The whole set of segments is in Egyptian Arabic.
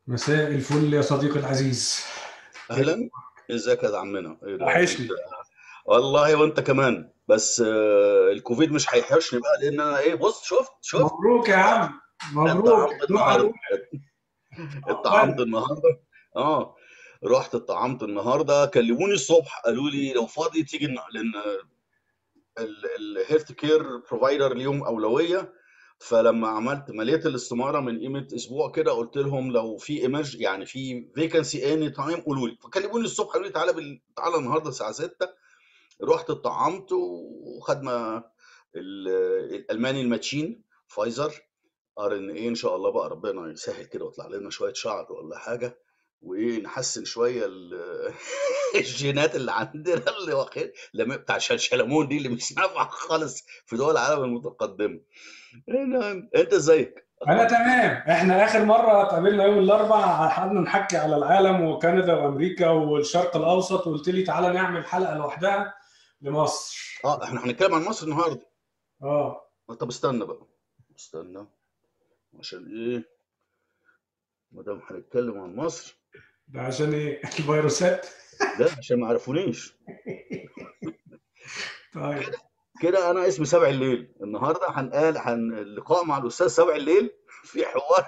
مساء الفل يا صديقي العزيز إيه؟ اهلا ازيك يا عمنا ايه ده انت وحشني والله وانت كمان بس آه، الكوفيد مش هيحرشني بقى لان انا ايه بص شفت شفت مبروك يا عم مبروك اتطعمت روح النهارده اروح اتطعمت عقبالك النهارده اه رحت اتطعمت النهارده كلموني الصبح قالوا لي لو فاضي تيجي الن- لان الهيلث كير بروفايدر ليهم اولويه فلما عملت مليت الاستماره من قيمه اسبوع كده قلت لهم لو في ايمرج يعني في فيكنسي اني تايم قولوا لي فكلموني الصبح قالوا لي تعالى بال... تعالى النهارده الساعه 6 رحت اتطعمت وخدنا ال- الالماني الماتشين فايزر ار ان ايه ان شاء الله بقى ربنا يسهل كده ويطلع لنا شويه شعر ولا حاجه وايه نحسن شويه ال- الجينات اللي عندنا اللي واخد لما بتاع شلشلمون دي اللي مش نافعه خالص في دول العالم المتقدمه المهم انت ازيك انا اخبارك تمام احنا اخر مره اتقابلنا يوم الاربعاء قعدنا نحكي على العالم وكندا وامريكا والشرق الاوسط وقلت لي تعالى نعمل حلقه لوحدها لمصر اه احنا هنتكلم عن مصر النهارده اه طب استنى بقى استنى عشان ايه ما دام هنتكلم عن مصر ده عشان ايه الفيروسات لا عشان ما عرفونيش طيب كده كده انا اسمي سبع الليل النهارده هنقال هن اللقاء مع الاستاذ سبع الليل في حوار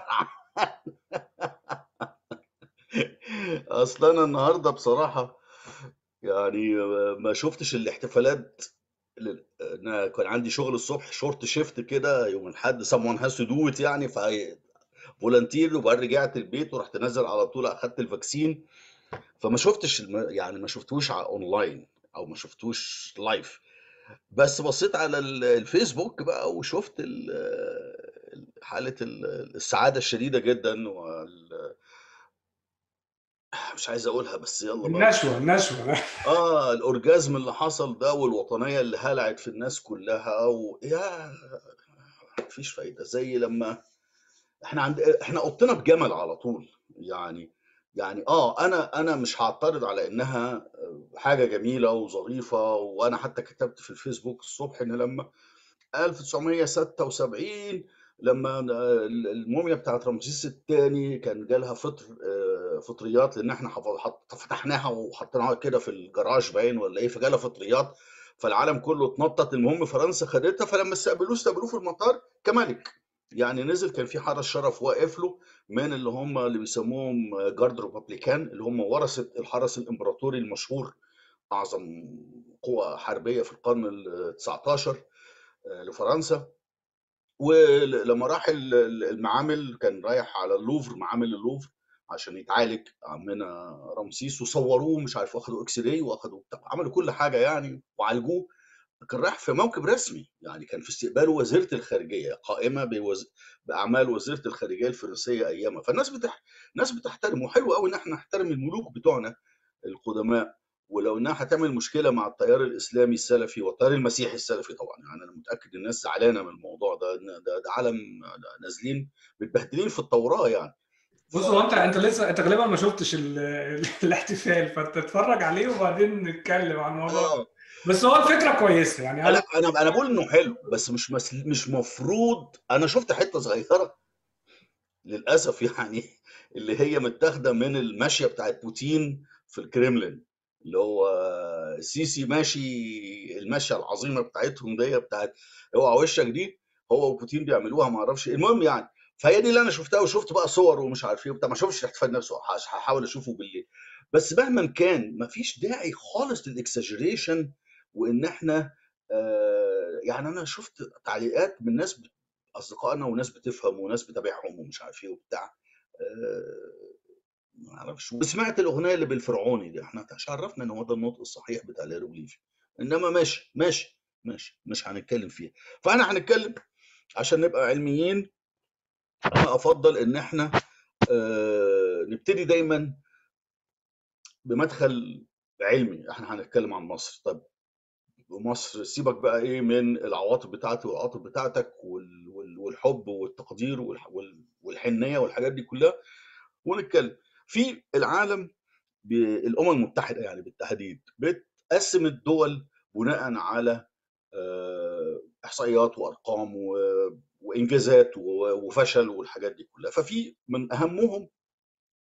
اصلا انا النهارده بصراحه يعني ما شفتش الاحتفالات اللي- انا كان عندي شغل الصبح شورت شيفت كده يوم الاحد someone has to do it يعني ف فولنتير وبعدين رجعت البيت ورحت نازل على طول اخدت الفاكسين فما شفتش الم... يعني ما شفتوش ع- اونلاين او ما شفتوش لايف بس بصيت على ال- الفيسبوك بقى وشفت ال- ال- حالة ال- السعادة الشديدة جدا وال... مش عايز اقولها بس يلا بقى النشوه النشوه اه الاورجازم اللي حصل ده والوطنية اللي هلعت في الناس كلها و... يا مفيش فايدة زي لما احنا عند احنا قطنا بجمل على طول يعني يعني اه انا انا مش هعترض على انها حاجة جميلة وظريفة وانا حتى كتبت في الفيسبوك الصبح ان لما 1976 لما الموميا بتاعت رمسيس الثاني كان جالها فطر آه، فطريات لان احنا حف- حط- فتحناها وحطيناها كده في الجراج باين ولا ايه فجالها فطريات فالعالم كله اتنطط المهم فرنسا خدتها فلما استقبلوه استقبلوه في المطار كملك يعني نزل كان في حرس شرف واقف له من اللي هم اللي بيسموهم جارد ريبابليكان اللي هم ورثه الحرس الامبراطوري المشهور اعظم قوه حربيه في القرن ال 19 لفرنسا ولما راح ال- ال- المعامل كان رايح على اللوفر معامل اللوفر عشان يتعالج عمنا رمسيس وصوروه مش عارف واخدوا اكس راي واخدوا بتاع عملوا كل حاجه يعني وعالجوه كان رايح في موكب رسمي يعني كان في استقباله وزيره الخارجيه قائمه بوز... باعمال وزيره الخارجيه الفرنسيه ايامها فالناس بتح... ناس بتحترمه حلو قوي ان احنا نحترم الملوك بتوعنا القدماء ولو انها هتعمل مشكله مع التيار الاسلامي السلفي والتيار المسيحي السلفي طبعا يعني انا متاكد الناس زعلانه من الموضوع ده إن ده, ده عالم نازلين متبهدلين في التوراه يعني ف بص هو انت انت لسه انت غالبا ما شفتش ال... الاحتفال فانت اتفرج عليه وبعدين نتكلم عن الموضوع اه بس هو الفكره كويسه يعني لا انا انا انا بقول انه حلو بس مش مس... مش مفروض انا شفت حته صغيره للاسف يعني اللي هي متاخده من الماشيه بتاعت بوتين في الكريملين اللي هو السيسي ماشي الماشيه العظيمه بتاعتهم دي بتاعت اوعى وشك دي هو وبوتين بيعملوها ما اعرفش إيه. المهم يعني فهي دي اللي انا شفتها وشفت بقى صور ومش عارف ايه وبتاع ما شفتش الاحتفال نفسه هح- هحاول اشوفه بالليل بس مهما كان ما فيش داعي خالص للاكسجريشن وان احنا آه يعني انا شفت تعليقات من ناس ب- اصدقائنا وناس بتفهم وناس بتابعهم ومش عارف ايه وبتاع آه، ما اعرفش وسمعت الاغنيه اللي بالفرعوني دي احنا مش عرفنا ان هو ده النطق الصحيح بتاع الهيروغليفي انما ماشي ماشي ماشي مش هنتكلم فيها فانا هنتكلم عشان نبقى علميين انا افضل ان احنا آه، نبتدي دايما بمدخل علمي احنا هنتكلم عن مصر طب مصر سيبك بقى ايه من العواطف بتاعتي والعواطف بتاعتك وال- وال- والحب والتقدير والح- وال- والحنيه والحاجات دي كلها ونتكلم في العالم ب- الامم المتحده يعني بالتحديد بتقسم الدول بناء على آه، احصائيات وارقام و- وانجازات و- وفشل والحاجات دي كلها ففي من اهمهم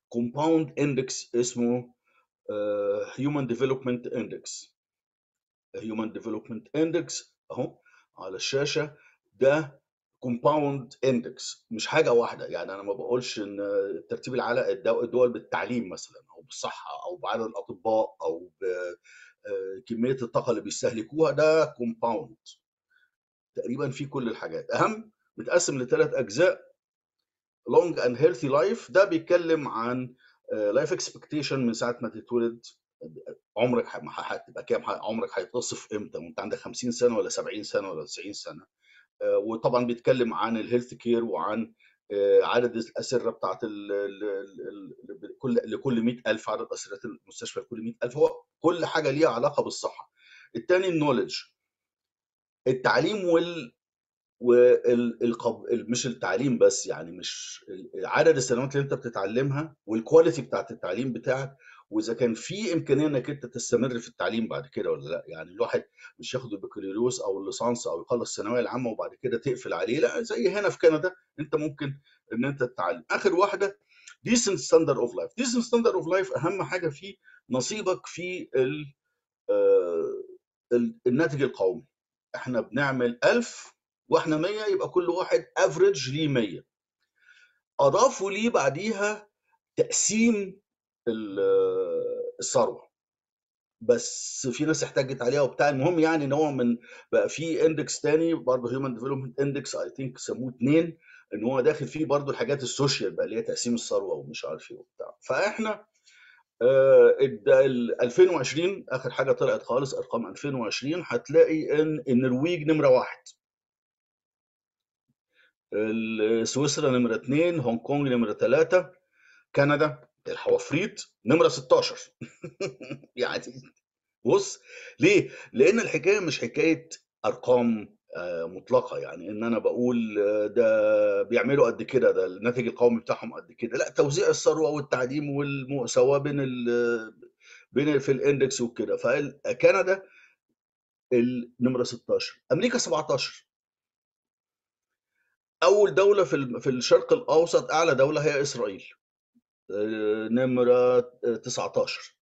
كومباوند اندكس اسمه هيومن ديفلوبمنت اندكس هيومن ديفلوبمنت اندكس اهو على الشاشه ده كومباوند اندكس مش حاجه واحده يعني انا ما بقولش ان ترتيب العالم الدول بالتعليم مثلا او بالصحه او بعدد الاطباء او بكميه الطاقه اللي بيستهلكوها ده كومباوند تقريبا في كل الحاجات اهم متقسم لثلاث اجزاء لونج اند هيلثي لايف ده بيتكلم عن لايف اكسبكتيشن من ساعه ما تتولد عمرك هتبقى كام عمرك هيتصف امتى وانت عندك 50 سنه ولا 70 سنه ولا 90 سنه وطبعا بيتكلم عن الهيلث كير وعن عدد الاسره بتاعت ال ال كل لكل 100000 عدد اسرات المستشفى لكل 100000 هو كل حاجه ليها علاقه بالصحه الثاني النولج التعليم وال والقب... مش التعليم بس يعني مش عدد السنوات اللي انت بتتعلمها والكواليتي بتاعت التعليم بتاعك واذا كان في امكانيه انك انت تستمر في التعليم بعد كده ولا لا يعني الواحد مش ياخد البكالوريوس او الليسانس او يخلص الثانويه العامه وبعد كده تقفل عليه لا زي هنا في كندا انت ممكن ان انت تتعلم اخر واحده decent standard of life decent standard of life اهم حاجه فيه نصيبك في ال... الناتج القومي احنا بنعمل 1000 واحنا 100 يبقى كل واحد افريج ليه 100 اضافوا ليه بعديها تقسيم الثروه بس في ناس احتجت عليها وبتاع المهم يعني نوع من بقى في اندكس تاني برضه هيومن ديفلوبمنت اندكس اي ثينك سموه اثنين ان هو داخل فيه برضه الحاجات السوشيال بقى اللي هي تقسيم الثروه ومش عارف ايه وبتاع فاحنا آه 2020 اخر حاجه طلعت خالص ارقام 2020 هتلاقي ان النرويج نمره واحد سويسرا نمره اثنين هونج كونج نمره ثلاثه كندا الحوافريت نمره 16 يعني بص ليه؟ لان الحكايه مش حكايه ارقام مطلقه يعني ان انا بقول ده بيعملوا قد كده ده الناتج القومي بتاعهم قد كده لا توزيع الثروه والتعليم والمساواه بين ال بين في الاندكس وكده فكندا النمره 16 امريكا 17 اول دوله في في الشرق الاوسط اعلى دوله هي اسرائيل نمره 19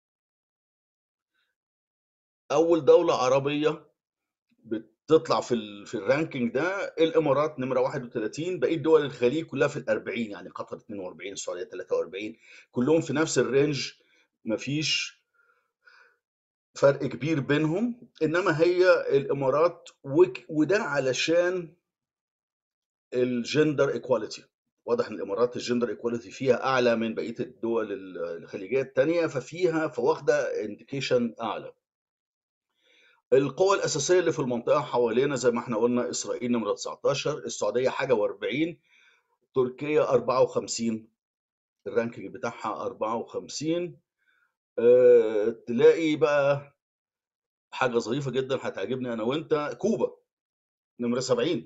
اول دوله عربيه بتطلع في ال في الرانكينج ده الامارات نمره 31 بقيه دول الخليج كلها في ال 40 يعني قطر 42 السعوديه 43 كلهم في نفس الرينج مفيش فرق كبير بينهم انما هي الامارات وده علشان الجندر ايكواليتي واضح ان الامارات الجندر ايكواليتي فيها اعلى من بقيه الدول الخليجيه الثانيه ففيها فواخده انديكيشن اعلى القوى الاساسيه اللي في المنطقه حوالينا زي ما احنا قلنا اسرائيل نمره 19 السعوديه حاجه و40 تركيا 54 الرانكينج بتاعها 54 أه تلاقي بقى حاجه ظريفه جدا هتعجبني انا وانت كوبا نمره 70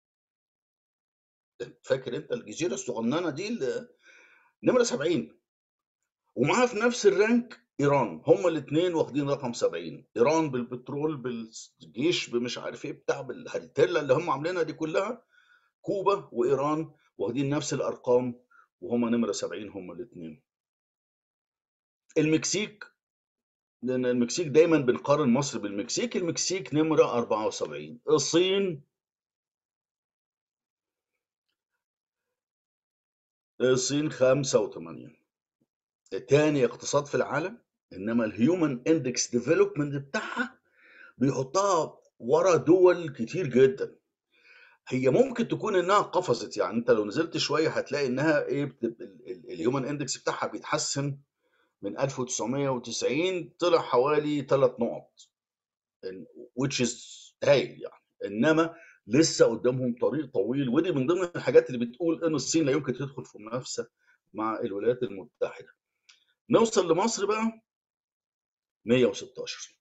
فاكر انت الجزيره الصغننه دي اللي نمره 70 ومعاها في نفس الرانك ايران هما الاثنين واخدين رقم 70 ايران بالبترول بالجيش بمش عارف ايه بتاع بالهرتله اللي هم عاملينها دي كلها كوبا وايران واخدين نفس الارقام وهما نمره 70 هما الاثنين المكسيك لان المكسيك دايما بنقارن مصر بالمكسيك المكسيك نمره 74 الصين الصين 85 تاني اقتصاد في العالم انما الهيومن اندكس ديفلوبمنت بتاعها بيحطها ورا دول كتير جدا هي ممكن تكون انها قفزت يعني انت لو نزلت شويه هتلاقي انها ايه الهيومن اندكس بتاعها بيتحسن من 1990 طلع حوالي 3 نقط which is هايل يعني انما لسه قدامهم طريق طويل ودي من ضمن الحاجات اللي بتقول ان الصين لا يمكن تدخل في منافسه مع الولايات المتحده نوصل لمصر بقى 116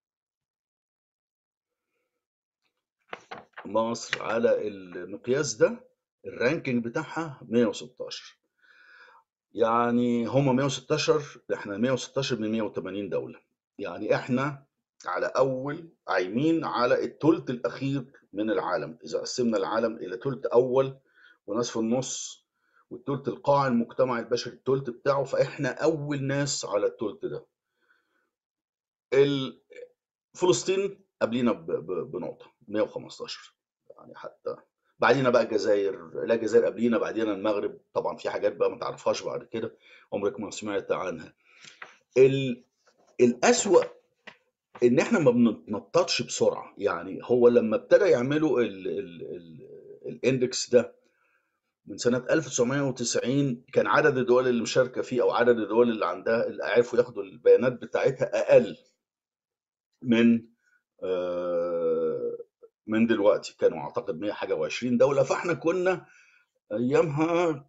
مصر على المقياس ده الرانكينج بتاعها 116 يعني هم 116 احنا 116 من 180 دولة يعني احنا على اول عايمين على الثلث الاخير من العالم اذا قسمنا العالم الى ثلث اول وناس في النص والثلث القاع المجتمع البشري الثلث بتاعه فاحنا اول ناس على الثلث ده ال- فلسطين قبلينا ب- ب- بنقطه 115 يعني حتى بعدينا بقى الجزائر لا الجزائر قبلينا بعدينا المغرب طبعا في حاجات بقى ما تعرفهاش بعد كده عمرك ما سمعت عنها ال... الأسوأ ان احنا ما بنتنططش بسرعه يعني هو لما ابتدى يعملوا ال... ال... ال... الاندكس ده من سنه 1990 كان عدد الدول اللي مشاركه فيه او عدد الدول اللي عندها اللي عرفوا ياخدوا البيانات بتاعتها اقل من آه، من دلوقتي كانوا اعتقد 100 حاجه و20 دوله فاحنا كنا ايامها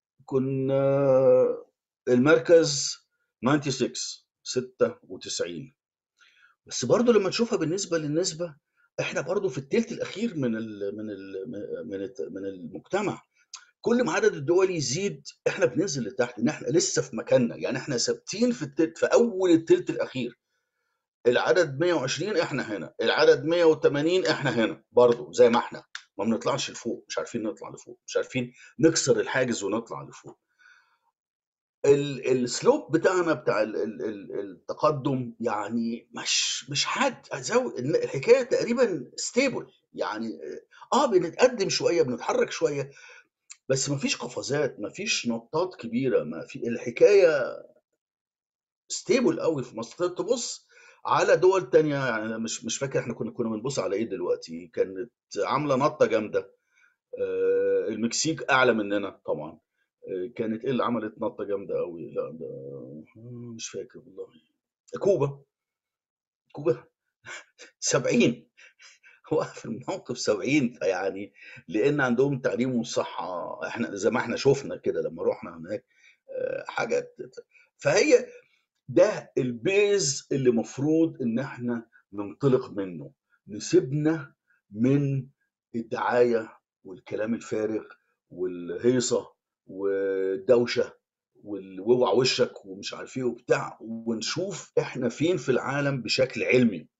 كنا المركز 96 96 بس برضه لما تشوفها بالنسبه للنسبه احنا برضه في الثلث الاخير من ال من ال من الت- من المجتمع كل ما عدد الدول يزيد احنا بننزل لتحت ان احنا لسه في مكاننا يعني احنا ثابتين في التلت في اول الثلث الاخير العدد 120 احنا هنا العدد 180 احنا هنا برضه زي ما احنا ما بنطلعش لفوق مش عارفين نطلع لفوق مش عارفين نكسر الحاجز ونطلع لفوق ال- السلوب بتاعنا بتاع ال- ال- ال- التقدم يعني مش مش حاد أزو- الحكايه تقريبا ستيبل يعني اه بنتقدم شويه بنتحرك شويه بس مفيش قفزات مفيش نطات كبيره ما في الحكايه ستيبل قوي في مصر تبص على دول تانية يعني أنا مش مش فاكر احنا كنا كنا بنبص على ايه دلوقتي كانت عامله نطه جامده آه، المكسيك اعلى مننا طبعا آه، كانت ايه اللي عملت نطه جامده قوي لا ده مش فاكر والله كوبا كوبا 70 وقف الموقف 70 فيعني لان عندهم تعليم وصحه احنا زي ما احنا شفنا كده لما رحنا هناك آه، حاجه فهي ده البيز اللي مفروض ان احنا ننطلق منه نسيبنا من الدعايه والكلام الفارغ والهيصه والدوشه وال- واوعى وشك ومش عارف ايه وبتاع ونشوف احنا فين في العالم بشكل علمي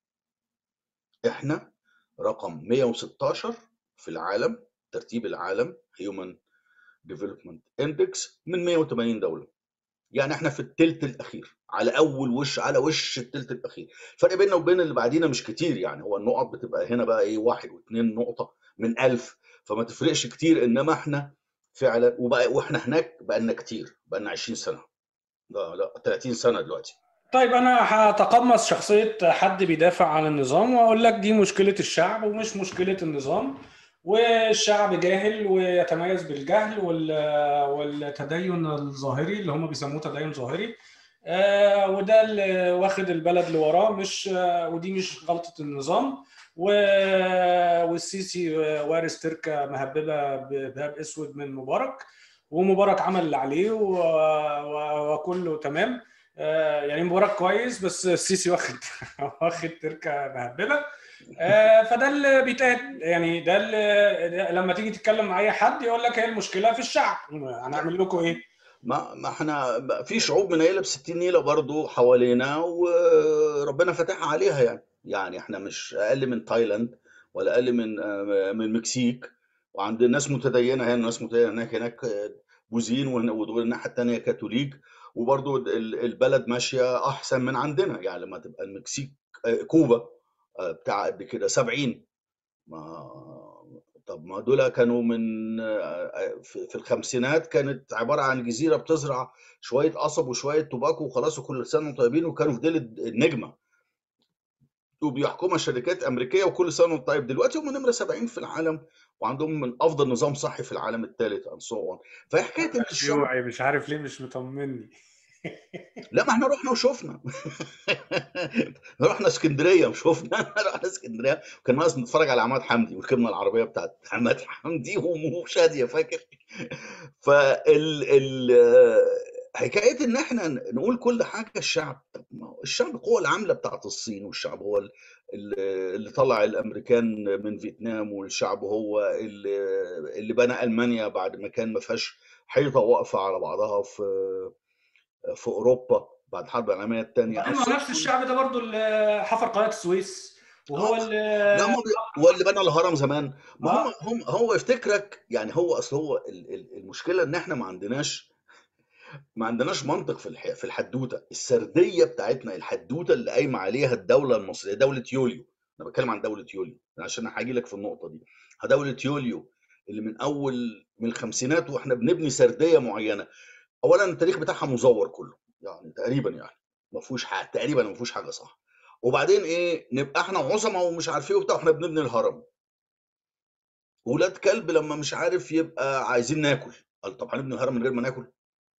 احنا رقم 116 في العالم ترتيب العالم هيومن ديفلوبمنت اندكس من 180 دوله يعني احنا في التلت الاخير على اول وش على وش التلت الاخير الفرق بيننا وبين اللي بعدينا مش كتير يعني هو النقط بتبقى هنا بقى ايه واحد واثنين نقطه من ألف فما تفرقش كتير انما احنا فعلا وبقى واحنا هناك بقالنا كتير بقالنا 20 سنه لا لا 30 سنه دلوقتي طيب انا هتقمص شخصية حد بيدافع عن النظام واقول لك دي مشكلة الشعب ومش مشكلة النظام والشعب جاهل ويتميز بالجهل وال- والتدين الظاهري اللي هم بيسموه تدين ظاهري آه، وده اللي واخد البلد اللي وراه مش آه، ودي مش غلطة النظام و- والسيسي وارث تركة مهببة بذهب اسود من مبارك ومبارك عمل اللي عليه و- و- وكله تمام آه، يعني مبارك كويس بس السيسي واخد واخد تركة مهببة آه، فده اللي بيتقال يعني ده اللي ده لما تيجي تتكلم مع اي حد يقول لك هي المشكله في الشعب هنعمل لكم ايه؟ ما ما احنا بقى في شعوب منيله ب 60 نيله برضو حوالينا وربنا فتحها عليها يعني يعني احنا مش اقل من تايلاند ولا اقل من آه، من المكسيك وعندنا ناس متدينه هنا ناس متدينه هناك هناك آه، بوذيين وهنا- ودول الناحيه الثانيه كاثوليك وبرضو ال- البلد ماشيه احسن من عندنا يعني لما تبقى المكسيك آه، كوبا آه، بتاع قد كده 70 ما طب ما دول كانوا من آه، في في الخمسينات كانت عبارة عن جزيرة بتزرع شوية قصب وشوية توباكو وخلاص وكل سنة وانتم طيبين وكانوا في ديل النجمة وبيحكمها شركات أمريكية وكل سنة وانتم طيب دلوقتي هم نمرة 70 في العالم وعندهم من أفضل نظام صحي في العالم الثالث and so on فهي حكاية إن الشعب شيوعي مش عارف ليه مش مطمني لا ما احنا رحنا وشفنا رحنا اسكندريه وشفنا رحنا اسكندريه وكان ناقص نتفرج على عماد حمدي وركبنا العربيه بتاعت عماد حمدي وشاديه فاكر فال ال حكايه ان احنا نقول كل حاجه الشعب طب ما هو الشعب القوه العامله بتاعت الصين والشعب هو ال- ال- اللي طلع الامريكان من فيتنام والشعب هو اللي اللي بنى المانيا بعد ما كان ما فيهاش حيطه واقفه على بعضها في في اوروبا بعد الحرب العالميه الثانيه بعدين ما هو نفس الشعب ده برضو اللي حفر قناه السويس وهو اه اللي لا هم بي... واللي بنى الهرم زمان ما هم اه هم هو يفتكرك يعني هو اصل هو ال- ال- المشكله ان احنا ما عندناش ما عندناش منطق في الح... في الحدوته السرديه بتاعتنا الحدوته اللي قايمه عليها الدوله المصريه دوله يوليو انا بتكلم عن دوله يوليو عشان هاجي لك في النقطه دي دوله يوليو اللي من اول من الخمسينات واحنا بنبني سرديه معينه اولا التاريخ بتاعها مزور كله يعني تقريبا يعني ما فيهوش حاجه تقريبا ما فيهوش حاجه صح وبعدين ايه نبقى احنا عظمه ومش عارف ايه وبتاع واحنا بنبني الهرم ولاد كلب لما مش عارف يبقى عايزين ناكل قال طب هنبني الهرم من غير ما ناكل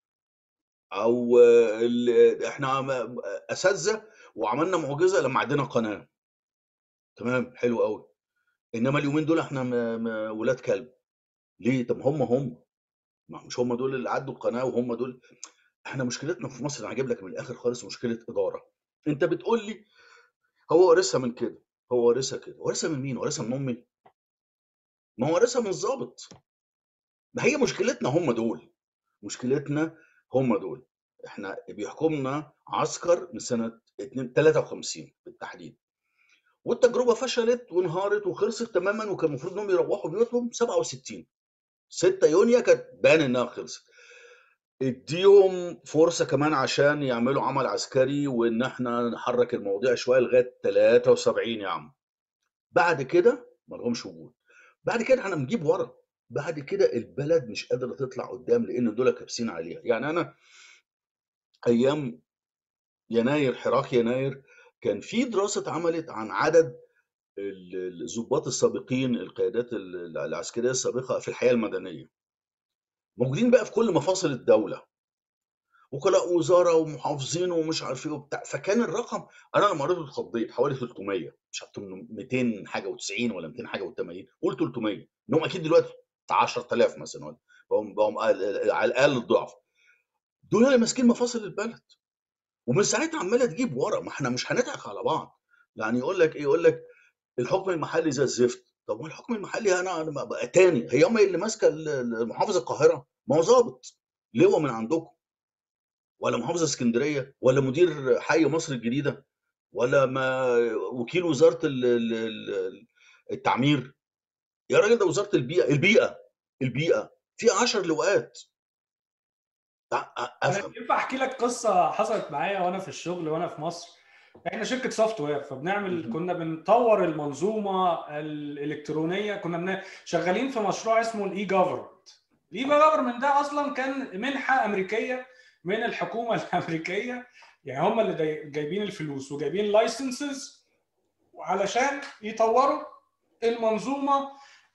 او آه، ال- احنا م- اساتذه وعملنا معجزه لما عندنا قناه تمام حلو قوي انما اليومين دول احنا م- م- ولاد كلب ليه طب هم هم ما مش هم دول اللي عدوا القناه وهم دول احنا مشكلتنا في مصر انا هجيب لك من الاخر خالص مشكله اداره انت بتقول لي هو وارثها من كده هو وارثها كده وارثها من مين وارثها من امي ما هو وارثها من الضابط ما هي مشكلتنا هم دول مشكلتنا هم دول احنا بيحكمنا عسكر من سنه 2 53 بالتحديد والتجربه فشلت وانهارت وخلصت تماما وكان المفروض انهم يروحوا بيوتهم 67 6 يونيو كانت بان انها خلصت اديهم فرصه كمان عشان يعملوا عمل عسكري وان احنا نحرك المواضيع شويه لغايه 73 يا عم بعد كده ما لهمش وجود بعد كده احنا بنجيب ورا بعد كده البلد مش قادره تطلع قدام لان دول كابسين عليها يعني انا ايام يناير حراك يناير كان في دراسه اتعملت عن عدد ال- الضباط السابقين القيادات ال- العسكريه السابقه في الحياه المدنيه موجودين بقى في كل مفاصل الدوله وكلاء وزاره ومحافظين ومش عارف ايه وبتاع فكان الرقم انا لما قريته اتخضيت حوالي 300 مش عارف 200 حاجه و90 ولا 200 حاجه و80 قول 300 انهم اكيد دلوقتي 10000 مثلا ولا بقوا بقوا على الاقل الضعف دول اللي ماسكين مفاصل البلد ومن ساعتها عماله تجيب ورا ما احنا مش هنضحك على بعض يعني يقول لك ايه يقول لك الحكم المحلي زي الزفت طب ما الحكم المحلي انا انا بقى تاني هي امي اللي ماسكه ال- ال- محافظ القاهره ما هو ظابط لواء من عندكم ولا محافظ اسكندريه ولا مدير حي مصر الجديده ولا ما وكيل وزاره ال- ال- ال- التعمير يا راجل ده وزاره البيئه البيئه البيئه في 10 لواءات أ- أ- انا افهم ينفع احكي لك قصه حصلت معايا وانا في الشغل وانا في مصر احنا شركه سوفت وير فبنعمل مهم. كنا بنطور المنظومه الالكترونيه كنا بن... شغالين في مشروع اسمه الاي جفرمنت الاي جفرمنت ده اصلا كان منحه امريكيه من الحكومه الامريكيه يعني هم اللي جاي- جايبين الفلوس وجايبين لايسنسز علشان يطوروا المنظومه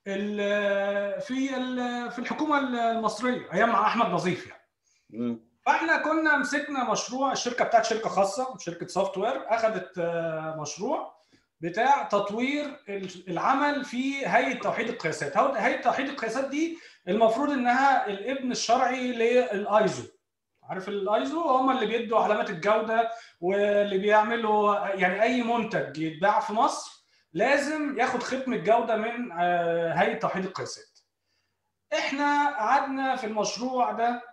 ال- في ال- في الحكومه المصريه ايام مع احمد نظيف يعني مم. فاحنا كنا مسكنا مشروع الشركه بتاعت شركه خاصه شركه سوفت وير اخذت آه، مشروع بتاع تطوير العمل في هيئه توحيد القياسات هو- هيئه توحيد القياسات دي المفروض انها الابن الشرعي للايزو عارف الايزو هم اللي بيدوا علامات الجوده واللي بيعملوا يعني اي منتج يتباع في مصر لازم ياخد ختم الجوده من آه، هيئه توحيد القياسات احنا قعدنا في المشروع ده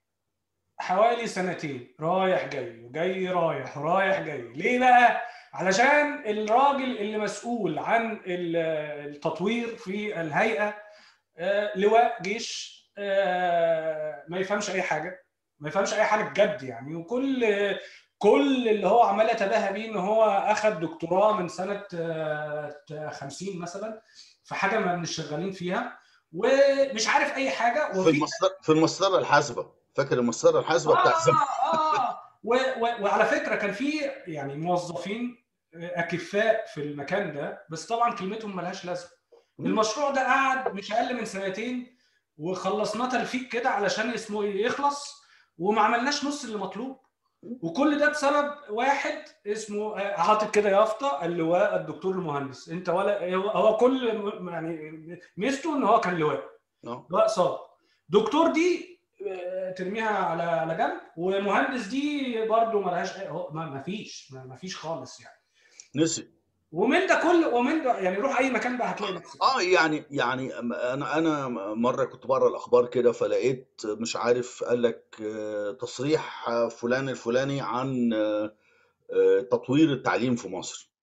حوالي سنتين رايح جاي وجاي رايح رايح جاي ليه بقى علشان الراجل اللي مسؤول عن ال- التطوير في الهيئه آه، لواء جيش آه، ما يفهمش اي حاجه ما يفهمش اي حاجه بجد يعني وكل كل اللي هو عمال يتباهى بيه ان هو اخذ دكتوراه من سنه آه، 50 مثلا في حاجه ما من الشغالين فيها ومش عارف اي حاجه في وفي المسطره في المسطره الحاسبه فاكر المسطره الحاسبه اه بتاع زمان اه اه و و وعلى فكره كان في يعني موظفين اكفاء في المكان ده بس طبعا كلمتهم ملهاش لازمه المشروع ده قعد مش اقل من سنتين وخلصناه تلفيق كده علشان اسمه إيه يخلص وما عملناش نص اللي مطلوب وكل ده بسبب واحد اسمه آه، حاطط كده يافطه اللواء الدكتور المهندس انت ولا هو هو كل م- يعني ميزته ان هو كان لواء اه لواء صاب دكتور دي آه، ترميها على على جنب ومهندس دي برضو ملهاش أي- هو- ما ما فيش ما ما فيش خالص يعني نسي ومن ده كل ومن ده يعني روح اي مكان بقى هتلاقي نفسك اه يعني يعني انا انا مره كنت بقرا الاخبار كده فلقيت مش عارف قال لك آه، تصريح فلان الفلاني عن آه، آه، تطوير التعليم في مصر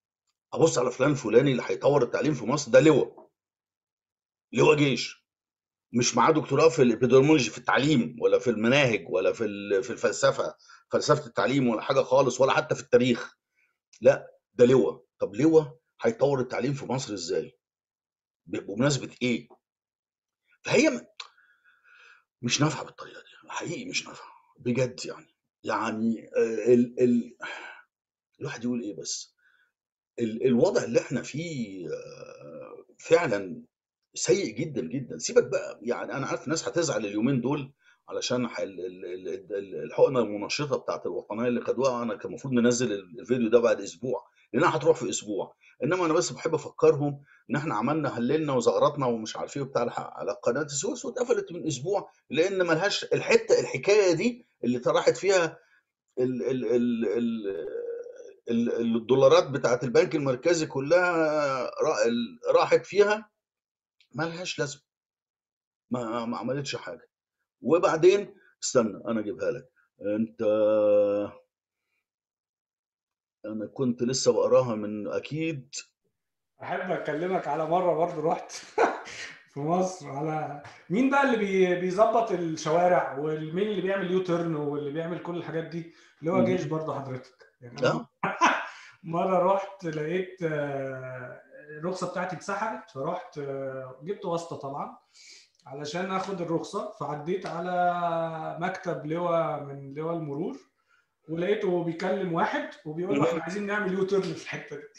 ابص على فلان الفلاني اللي هيطور التعليم في مصر ده لواء لواء جيش مش معاه دكتوراه في الابيديمولوجي في التعليم ولا في المناهج ولا في ال- في الفلسفه فلسفه التعليم ولا حاجه خالص ولا حتى في التاريخ لا ده لواء طب لواء هيطور التعليم في مصر ازاي بمناسبه ايه فهي م- مش نافعه بالطريقه دي حقيقي مش نافعه بجد يعني يعني آه، ال ال الواحد يقول ايه بس ال الوضع اللي احنا فيه آه، فعلا سيء جدا جدا سيبك بقى يعني انا عارف الناس هتزعل اليومين دول علشان ح- ال- ال- ال- ال- الحقنه المنشطه بتاعت الوطنيه اللي خدوها انا كان المفروض ننزل ال- الفيديو ده بعد اسبوع لانها هتروح في اسبوع انما انا بس بحب افكرهم ان احنا عملنا هللنا وزغرطنا ومش عارف ايه وبتاع الح- على قناه السويس واتقفلت من اسبوع لان ملهاش الحته الحكايه دي اللي طرحت فيها ال ال ال ال ال- الدولارات بتاعت البنك المركزي كلها را- ال- راحت فيها ملهاش لازمه ما ما عملتش حاجه وبعدين استنى انا اجيبها لك انت انا كنت لسه بقراها من اكيد احب اكلمك على مره برضو رحت في مصر على مين بقى اللي بي- بيظبط الشوارع ومين اللي بيعمل يو تيرن واللي بيعمل كل الحاجات دي اللي هو جيش مهم. برضو حضرتك يعني انا اه مره رحت لقيت آه، الرخصه بتاعتي اتسحبت فرحت آه، جبت واسطه طبعا علشان اخد الرخصه فعديت على مكتب لواء من لواء المرور ولقيته بيكلم واحد وبيقول له احنا مهم. عايزين نعمل يو تيرن في الحته دي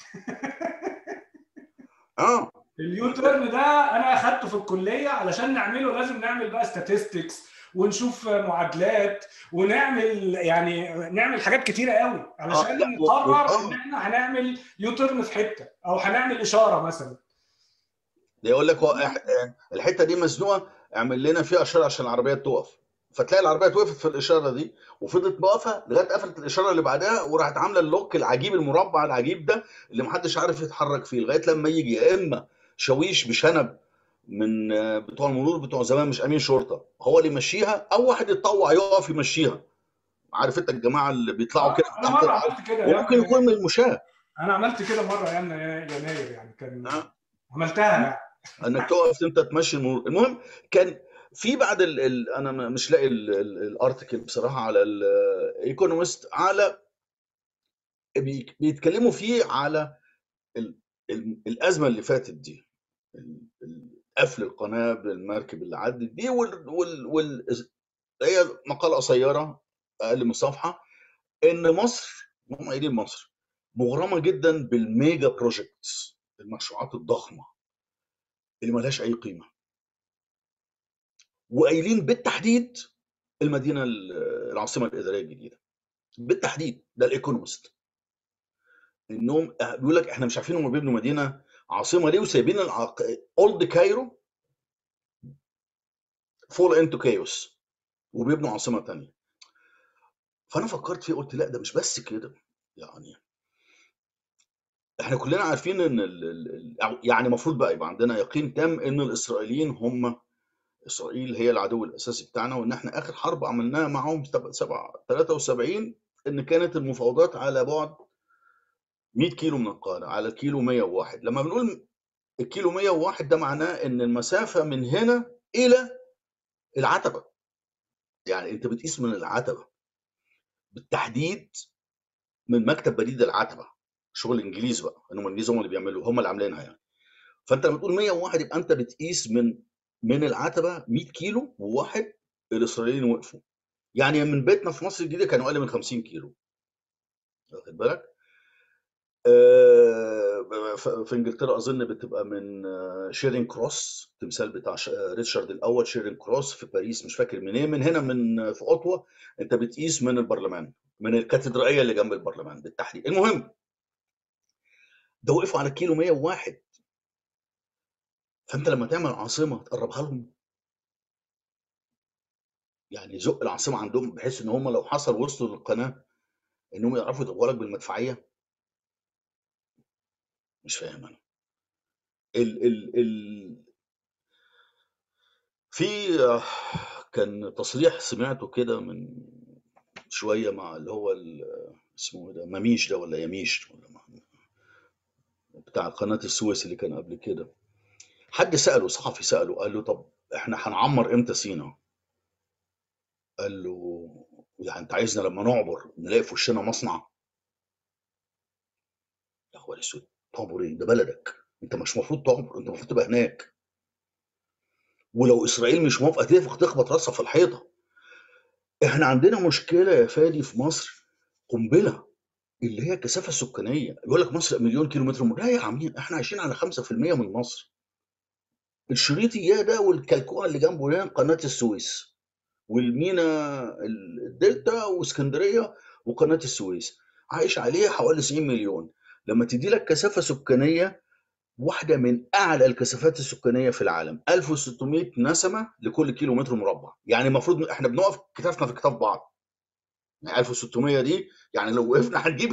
اه اليو تيرن ده انا اخدته في الكليه علشان نعمله لازم نعمل بقى statistics ونشوف معادلات ونعمل يعني نعمل حاجات كتيره قوي اه علشان لا و- و- نقرر ان اه احنا هنعمل يو تيرن في حته او هنعمل اشاره مثلا ده يقول لك هو إح- الحته دي مزنوقه اعمل لنا فيها اشاره عشان العربيات تقف فتلاقي العربيات وقفت في الاشاره دي وفضلت واقفه لغايه قفلت الاشاره اللي بعدها وراحت عامله اللوك العجيب المربع العجيب ده اللي محدش عارف يتحرك فيه لغايه لما يجي يا اما شاويش بشنب من آه، بتوع المرور بتوع زمان مش امين شرطه هو اللي يمشيها او واحد يتطوع يقف يمشيها عارف انت الجماعه اللي بيطلعوا اه كده انا تحت مره الارض عملت كده يا وممكن ابني يكون من المشاة انا عملت كده مره يا ابني يناير يعني كان آه. عملتها يعني انك تقف انت تمشي المرور المهم كان في بعد ال... ال... انا م- مش لاقي ال- ال- الارتكل بصراحه على الايكونومست على بي- بيتكلموا فيه على ال... ال... الازمه اللي فاتت دي ال- ال- قفل القناه بالمركب اللي عدت دي وال... وال... وال... هي مقاله قصيره اقل من صفحه ان مصر هم قايلين مصر مغرمه جدا بالميجا بروجكتس المشروعات الضخمه اللي ملهاش اي قيمه وقايلين بالتحديد المدينه ال- العاصمه الاداريه الجديده بالتحديد ده الايكونومست انهم بيقول لك احنا مش عارفين هم بيبنوا مدينه عاصمه ليه وسايبين العق... اولد كايرو فول انتو كايوس وبيبنوا عاصمه تانية فانا فكرت فيه قلت لا ده مش بس كده يعني احنا كلنا عارفين ان ال... ال... ال- أو يعني المفروض بقى يبقى عندنا يقين تام ان الاسرائيليين هم اسرائيل هي العدو الاساسي بتاعنا وان احنا اخر حرب عملناها معاهم تبع- سبعة 73 ان كانت المفاوضات على بعد 100 كيلو من القاهره على الكيلو 101 لما بنقول الكيلو 101 ده معناه ان المسافه من هنا الى العتبه يعني انت بتقيس من العتبه بالتحديد من مكتب بريد العتبه شغل الانجليز بقى انهم الانجليز هم اللي بيعملوا هم اللي عاملينها يعني فانت لما تقول 101 يبقى انت بتقيس من من العتبه 100 كيلو وواحد الاسرائيليين وقفوا يعني من بيتنا في مصر الجديده كانوا اقل من 50 كيلو واخد بالك آه، ف- في انجلترا اظن بتبقى من آه، شيرين كروس تمثال بتاع ش- آه، ريتشارد الاول شيرين كروس في باريس مش فاكر منين من هنا من آه، في اوتوا انت بتقيس من البرلمان من الكاتدرائيه اللي جنب البرلمان بالتحديد المهم ده وقفوا على كيلو 101 فانت لما تعمل عاصمه تقربها لهم يعني زق العاصمه عندهم بحيث ان هم لو حصل وصلوا للقناه انهم يعرفوا يضربوا لك بالمدفعيه مش فاهم انا ال ال ال في آه، كان تصريح سمعته كده من شويه مع اللي هو ال- اسمه إيه ده مميش ده ولا يميش ولا ما بتاع قناه السويس اللي كان قبل كده حد ساله صحفي ساله قال له طب احنا هنعمر امتى سينا؟ قال له يعني انت عايزنا لما نعبر نلاقي في وشنا مصنع؟ يا اخويا الاسود تعبر ايه؟ ده بلدك انت مش المفروض تعبر انت المفروض تبقى هناك ولو اسرائيل مش موافقه تقف تخبط راسها في الحيطه احنا عندنا مشكله يا فادي في مصر قنبله اللي هي الكثافه السكانيه يقول لك مصر مليون كيلو متر لا يا عمين احنا عايشين على 5% من مصر الشريط اياه ده والكلكوعه اللي جنبه ده قناه السويس والمينا الدلتا واسكندريه وقناه السويس عايش عليها حوالي 90 مليون لما تدي لك كثافه سكانيه واحده من اعلى الكثافات السكانيه في العالم 1600 نسمه لكل كيلو متر مربع يعني المفروض احنا بنقف كتافنا في كتاف بعض يعني 1600 دي يعني لو وقفنا هنجيب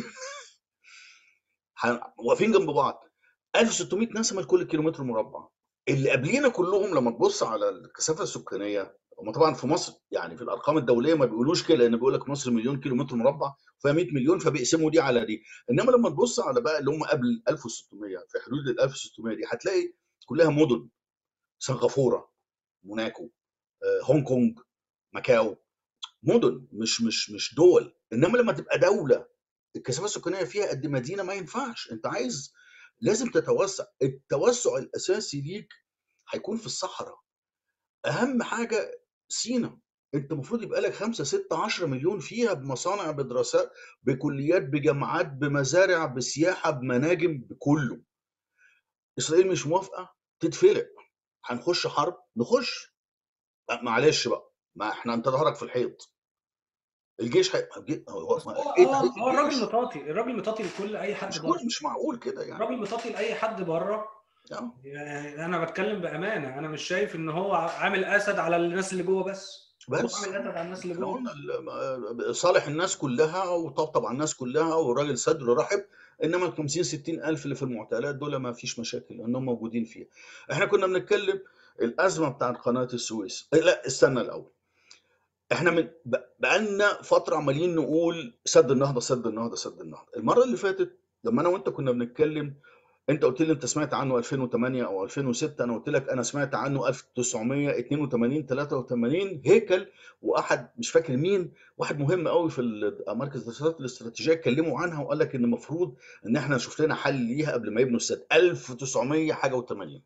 هن- واقفين جنب بعض 1600 نسمه لكل كيلو متر مربع اللي قبلينا كلهم لما تبص على الكثافه السكانيه هم طبعا في مصر يعني في الارقام الدوليه ما بيقولوش كده لان بيقول لك مصر مليون كيلو متر مربع فيها 100 مليون فبيقسموا دي على دي انما لما تبص على بقى اللي هم قبل 1600 في حدود ال 1600 دي هتلاقي كلها مدن سنغافوره موناكو آه، هونج كونج ماكاو مدن مش مش مش دول انما لما تبقى دوله الكثافه السكانيه فيها قد مدينه ما ينفعش انت عايز لازم تتوسع التوسع الاساسي ليك هيكون في الصحراء اهم حاجه سينا انت المفروض يبقى لك 5 6 10 مليون فيها بمصانع بدراسات بكليات بجامعات بمزارع بسياحه بمناجم بكله اسرائيل مش موافقه تتفلق هنخش حرب نخش معلش بقى ما احنا انت ظهرك في الحيط الجيش هي... هو بس هو ايه هو تهديد هو الراجل الجيش مطاطي الراجل مطاطي لكل اي حد مش بره كل مش معقول كده يعني الراجل مطاطي لاي حد بره آه. يعني انا بتكلم بامانه انا مش شايف ان هو عامل اسد على الناس اللي جوه بس هو بس عامل اسد على الناس اللي احنا جوه قلنا ال- صالح الناس كلها وطبطب على الناس كلها والراجل صدره رحب انما ال 50 60 الف اللي في المعتقلات دول ما فيش مشاكل لانهم موجودين فيها احنا كنا بنتكلم الازمه بتاعت قناه السويس إيه، لا استنى الاول احنا من ب- بقالنا فتره عمالين نقول سد النهضه سد النهضه سد النهضه المره اللي فاتت لما انا وانت كنا بنتكلم انت قلت لي انت سمعت عنه 2008 او 2006 انا قلت لك انا سمعت عنه 1982 83 هيكل واحد مش فاكر مين واحد مهم قوي في ال- مركز الدراسات الاستراتيجيه اتكلموا عنها وقال لك ان المفروض ان احنا نشوف لنا حل ليها قبل ما يبنوا السد 1900 حاجه و80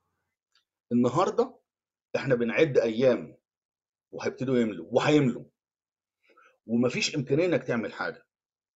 النهارده احنا بنعد ايام وهيبتدوا يملوا وهيملوا ومفيش امكانيه انك تعمل حاجه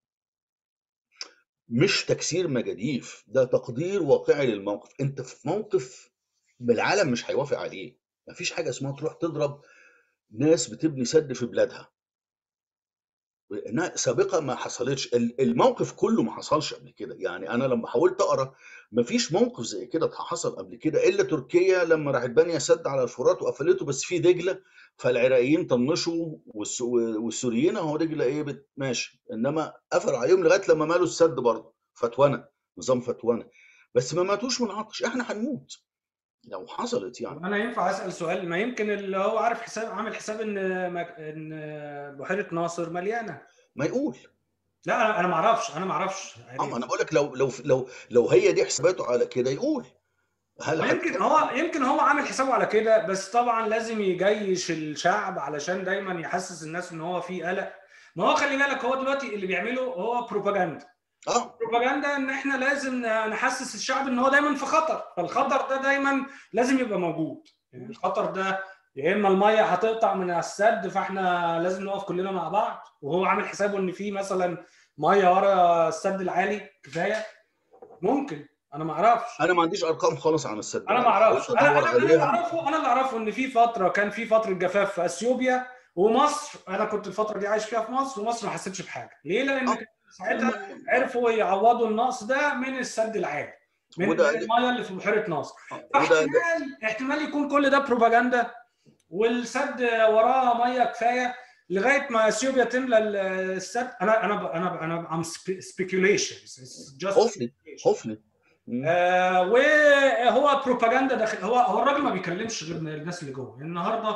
مش تكسير مجاديف ده تقدير واقعي للموقف انت في موقف بالعالم مش هيوافق عليه مفيش حاجه اسمها تروح تضرب ناس بتبني سد في بلادها إنها سابقا ما حصلتش ال- الموقف كله ما حصلش قبل كده يعني انا لما حاولت اقرا مفيش موقف زي كده حصل قبل كده الا تركيا لما راحت بانيه سد على الفرات وقفلته بس في دجله فالعراقيين طنشوا والس- والسوريين اهو دجله ايه بت- ماشي انما قفلوا عليهم لغايه لما مالوا السد برضه فتوانه نظام فتوانه بس ما ماتوش من العطش احنا هنموت لو حصلت طب يعني انا ينفع اسال سؤال ما يمكن اللي هو عارف حساب عامل حساب ان مك- ان بحيره ناصر مليانه ما يقول لا انا انا ما اعرفش انا ما اعرفش اه يعني ما انا بقول لك لو لو لو لو هي دي حساباته على كده يقول هل هت... ويمكن هو يمكن هو عامل حسابه على كده بس طبعا لازم يجيش الشعب علشان دايما يحسس الناس ان هو في قلق ما هو خلي بالك هو دلوقتي اللي بيعمله هو بروباجندا اه بروباجندا ان احنا لازم نحسس الشعب ان هو دايما في خطر فالخطر ده دايما لازم يبقى موجود يعني الخطر ده يا اما الميه هتقطع من السد فاحنا لازم نقف كلنا مع بعض وهو عامل حسابه ان في مثلا ميه ورا السد العالي كفايه ممكن انا ما اعرفش انا ما عنديش ارقام خالص عن السد انا ما العالي. اعرفش حاولت انا ادور انا أنا اللي عليها اعرفه انا اللي اعرفه ان في فتره كان في فتره جفاف في اثيوبيا ومصر انا كنت الفتره دي عايش فيها في مصر ومصر ما حسيتش بحاجه ليه لان آه. كان ساعتها عرفوا يعوضوا النقص ده من السد العالي من من وده الميه اللي في بحيره ناصر آه، وده فاحتمال احتمال يكون كل ده بروباجندا والسد وراه ميه كفايه لغايه ما اثيوبيا تملى السد انا انا انا انا ام سبيكيوليشن جاست هوفلي هوفلي مم. آه وهو بروباجندا داخل هو هو الراجل ما بيكلمش غير الناس اللي جوه النهارده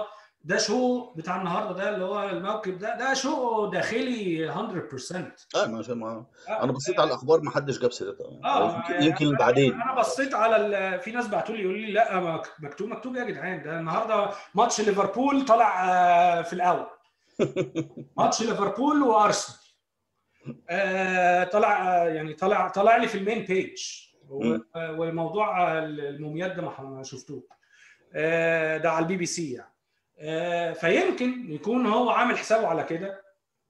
ده شو بتاع النهارده ده اللي هو الموكب ده ده شو داخلي 100% اه ما ما آه، انا بصيت على الاخبار ما حدش جاب سيرتها يعني. اه يمكن يعني يمكن انا بعدين انا بصيت على ال... في ناس بعتوا لي يقولوا لي لا مك- مكتوب مكتوب يا جدعان ده النهارده ماتش ليفربول طلع آه، في الاول ماتش ليفربول وارسنال آه، طلع آه، يعني طلع طلع لي في المين بيج و- مم. آه، وموضوع آه، الموميات ده ما ما شفتوه آه، ده على البي بي سي يعني آه، فيمكن يكون هو عامل حسابه على كده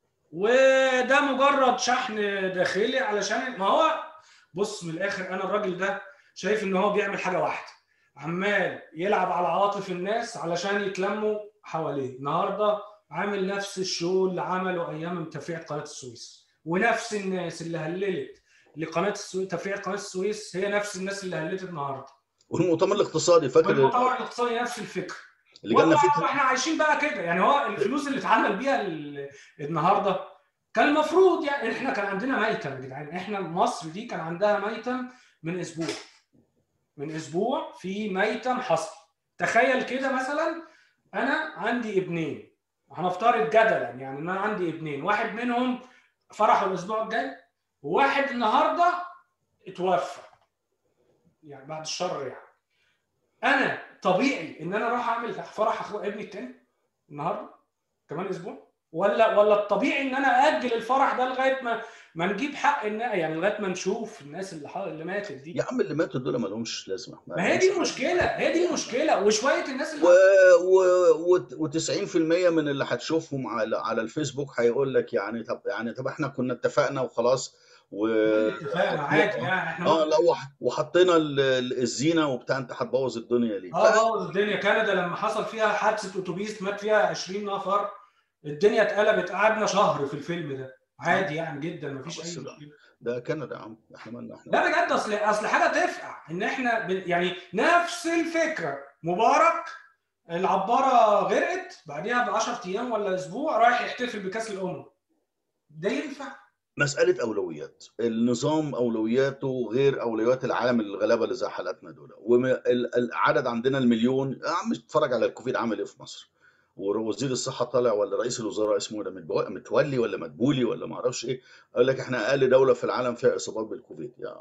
وده مجرد شحن داخلي علشان ما هو بص من الاخر انا الراجل ده شايف ان هو بيعمل حاجه واحده عمال يلعب على عواطف الناس علشان يتلموا حواليه النهارده عامل نفس الشو اللي عمله ايام تفريع قناه السويس ونفس الناس اللي هللت لقناه السويس تفريع قناه السويس هي نفس الناس اللي هللت النهارده والمؤتمر الاقتصادي فاكر والمؤتمر الاقتصادي نفس الفكره اللي جالنا والله فيه احنا عايشين بقى كده يعني هو الفلوس اللي اتعمل بيها ال- النهارده كان المفروض يعني احنا كان عندنا ميتم يا جدعان احنا مصر دي كان عندها ميتم من اسبوع من اسبوع في ميتم حصل تخيل كده مثلا انا عندي ابنين هنفترض جدلا يعني ان انا عندي ابنين واحد منهم فرحه الاسبوع الجاي وواحد النهارده اتوفى يعني بعد الشر يعني انا طبيعي ان انا اروح اعمل فرح اخو ابني التاني النهارده كمان اسبوع ولا ولا الطبيعي ان انا اجل الفرح ده لغايه ما ما نجيب حق النا يعني لغايه ما نشوف الناس اللي ح- اللي ماتت دي يا عم اللي ماتوا دول ما لهمش لازمه ما هي دي المشكله هي دي المشكله وشويه الناس اللي و و و و90% من اللي هتشوفهم على على الفيسبوك هيقول لك يعني طب يعني طب احنا كنا اتفقنا وخلاص و اتفقنا عادي يعني احنا اه لا وح- وحطينا ال- ال- الزينه وبتاع انت هتبوظ الدنيا ليه؟ اه بوظ الدنيا كندا لما حصل فيها حادثه اتوبيس مات فيها 20 نفر الدنيا اتقلبت قعدنا شهر في الفيلم ده عادي يعني جدا مفيش بس اي لا. مشكله ده كندا يا عم احنا مالنا احنا لا بجد اصل اصل حاجه تفقع ان احنا ب... يعني نفس الفكره مبارك العباره غرقت بعديها ب 10 ايام ولا اسبوع رايح يحتفل بكاس الامم ده ينفع؟ مسألة أولويات النظام أولوياته غير أولويات العالم الغلابة اللي زي حالاتنا دول والعدد عندنا المليون يا عم اتفرج على الكوفيد عامل إيه في مصر ووزير الصحة طالع ولا رئيس الوزراء اسمه ده متبو- متولي ولا مدبولي ولا ما اعرفش ايه قال لك احنا اقل دولة في العالم فيها اصابات بالكوفيد يا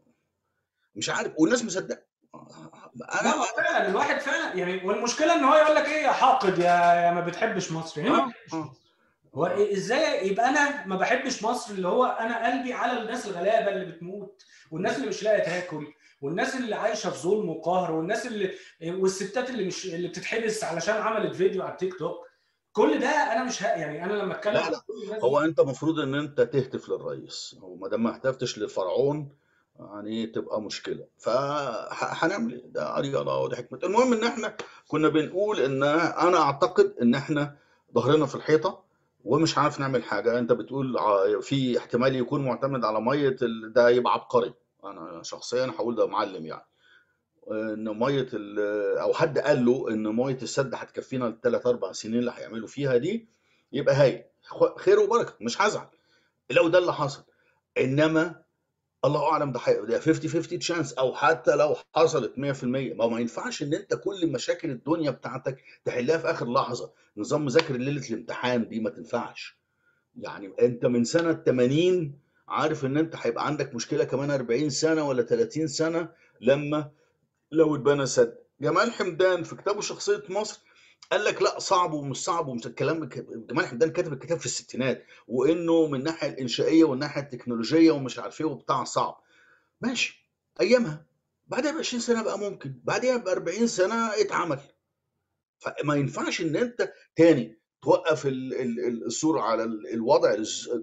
مش عارف والناس مصدقة لا انا هو فعلا الواحد فعلا يعني والمشكله ان هو يقول لك ايه يا حاقد يا يا ما بتحبش مصر يعني إيه ما آه، بتحبش آه. مصر؟ هو إيه- ازاي يبقى انا ما بحبش مصر اللي هو انا قلبي على الناس الغلابه اللي بتموت والناس اللي مش لاقيه تاكل والناس اللي عايشه في ظلم وقهر والناس اللي والستات اللي مش اللي بتتحبس علشان عملت فيديو على التيك توك كل ده انا مش ه... يعني انا لما اتكلم لا، عن لا. كل الناس هو دي انت المفروض ان انت تهتف للرئيس هو ما دام ما اهتفتش للفرعون يعني تبقى مشكله فهنعمل ايه ده رياضه ودي حكمه المهم ان احنا كنا بنقول ان انا اعتقد ان احنا ظهرنا في الحيطه ومش عارف نعمل حاجه انت بتقول ع- في احتمال يكون معتمد على ميه ال- ده يبقى عبقري انا شخصيا هقول ده معلم يعني ان ميه ال- او حد قال له ان ميه السد هتكفينا الثلاث اربع سنين اللي هيعملوا فيها دي يبقى هاي خ- خير وبركه مش هزعل لو ده اللي حصل انما الله اعلم ده حي- ده 50 50 تشانس او حتى لو حصلت 100% ما هو ما ينفعش ان انت كل مشاكل الدنيا بتاعتك تحلها في اخر لحظه نظام مذاكره ليله الامتحان دي ما تنفعش يعني انت من سنه 80 عارف ان انت هيبقى عندك مشكله كمان 40 سنه ولا 30 سنه لما لو اتبنى سد جمال حمدان في كتابه شخصيه مصر قال لك لا صعب ومش صعب ومش الكلام جمال حمدان كاتب الكتاب في الستينات وانه من الناحيه الانشائيه والناحيه التكنولوجيه ومش عارف ايه وبتاع صعب ماشي ايامها بعدها ب 20 سنه بقى ممكن بعدها ب 40 سنه اتعمل فما ينفعش ان انت تاني توقف ال- ال- ال- الصوره على ال- الوضع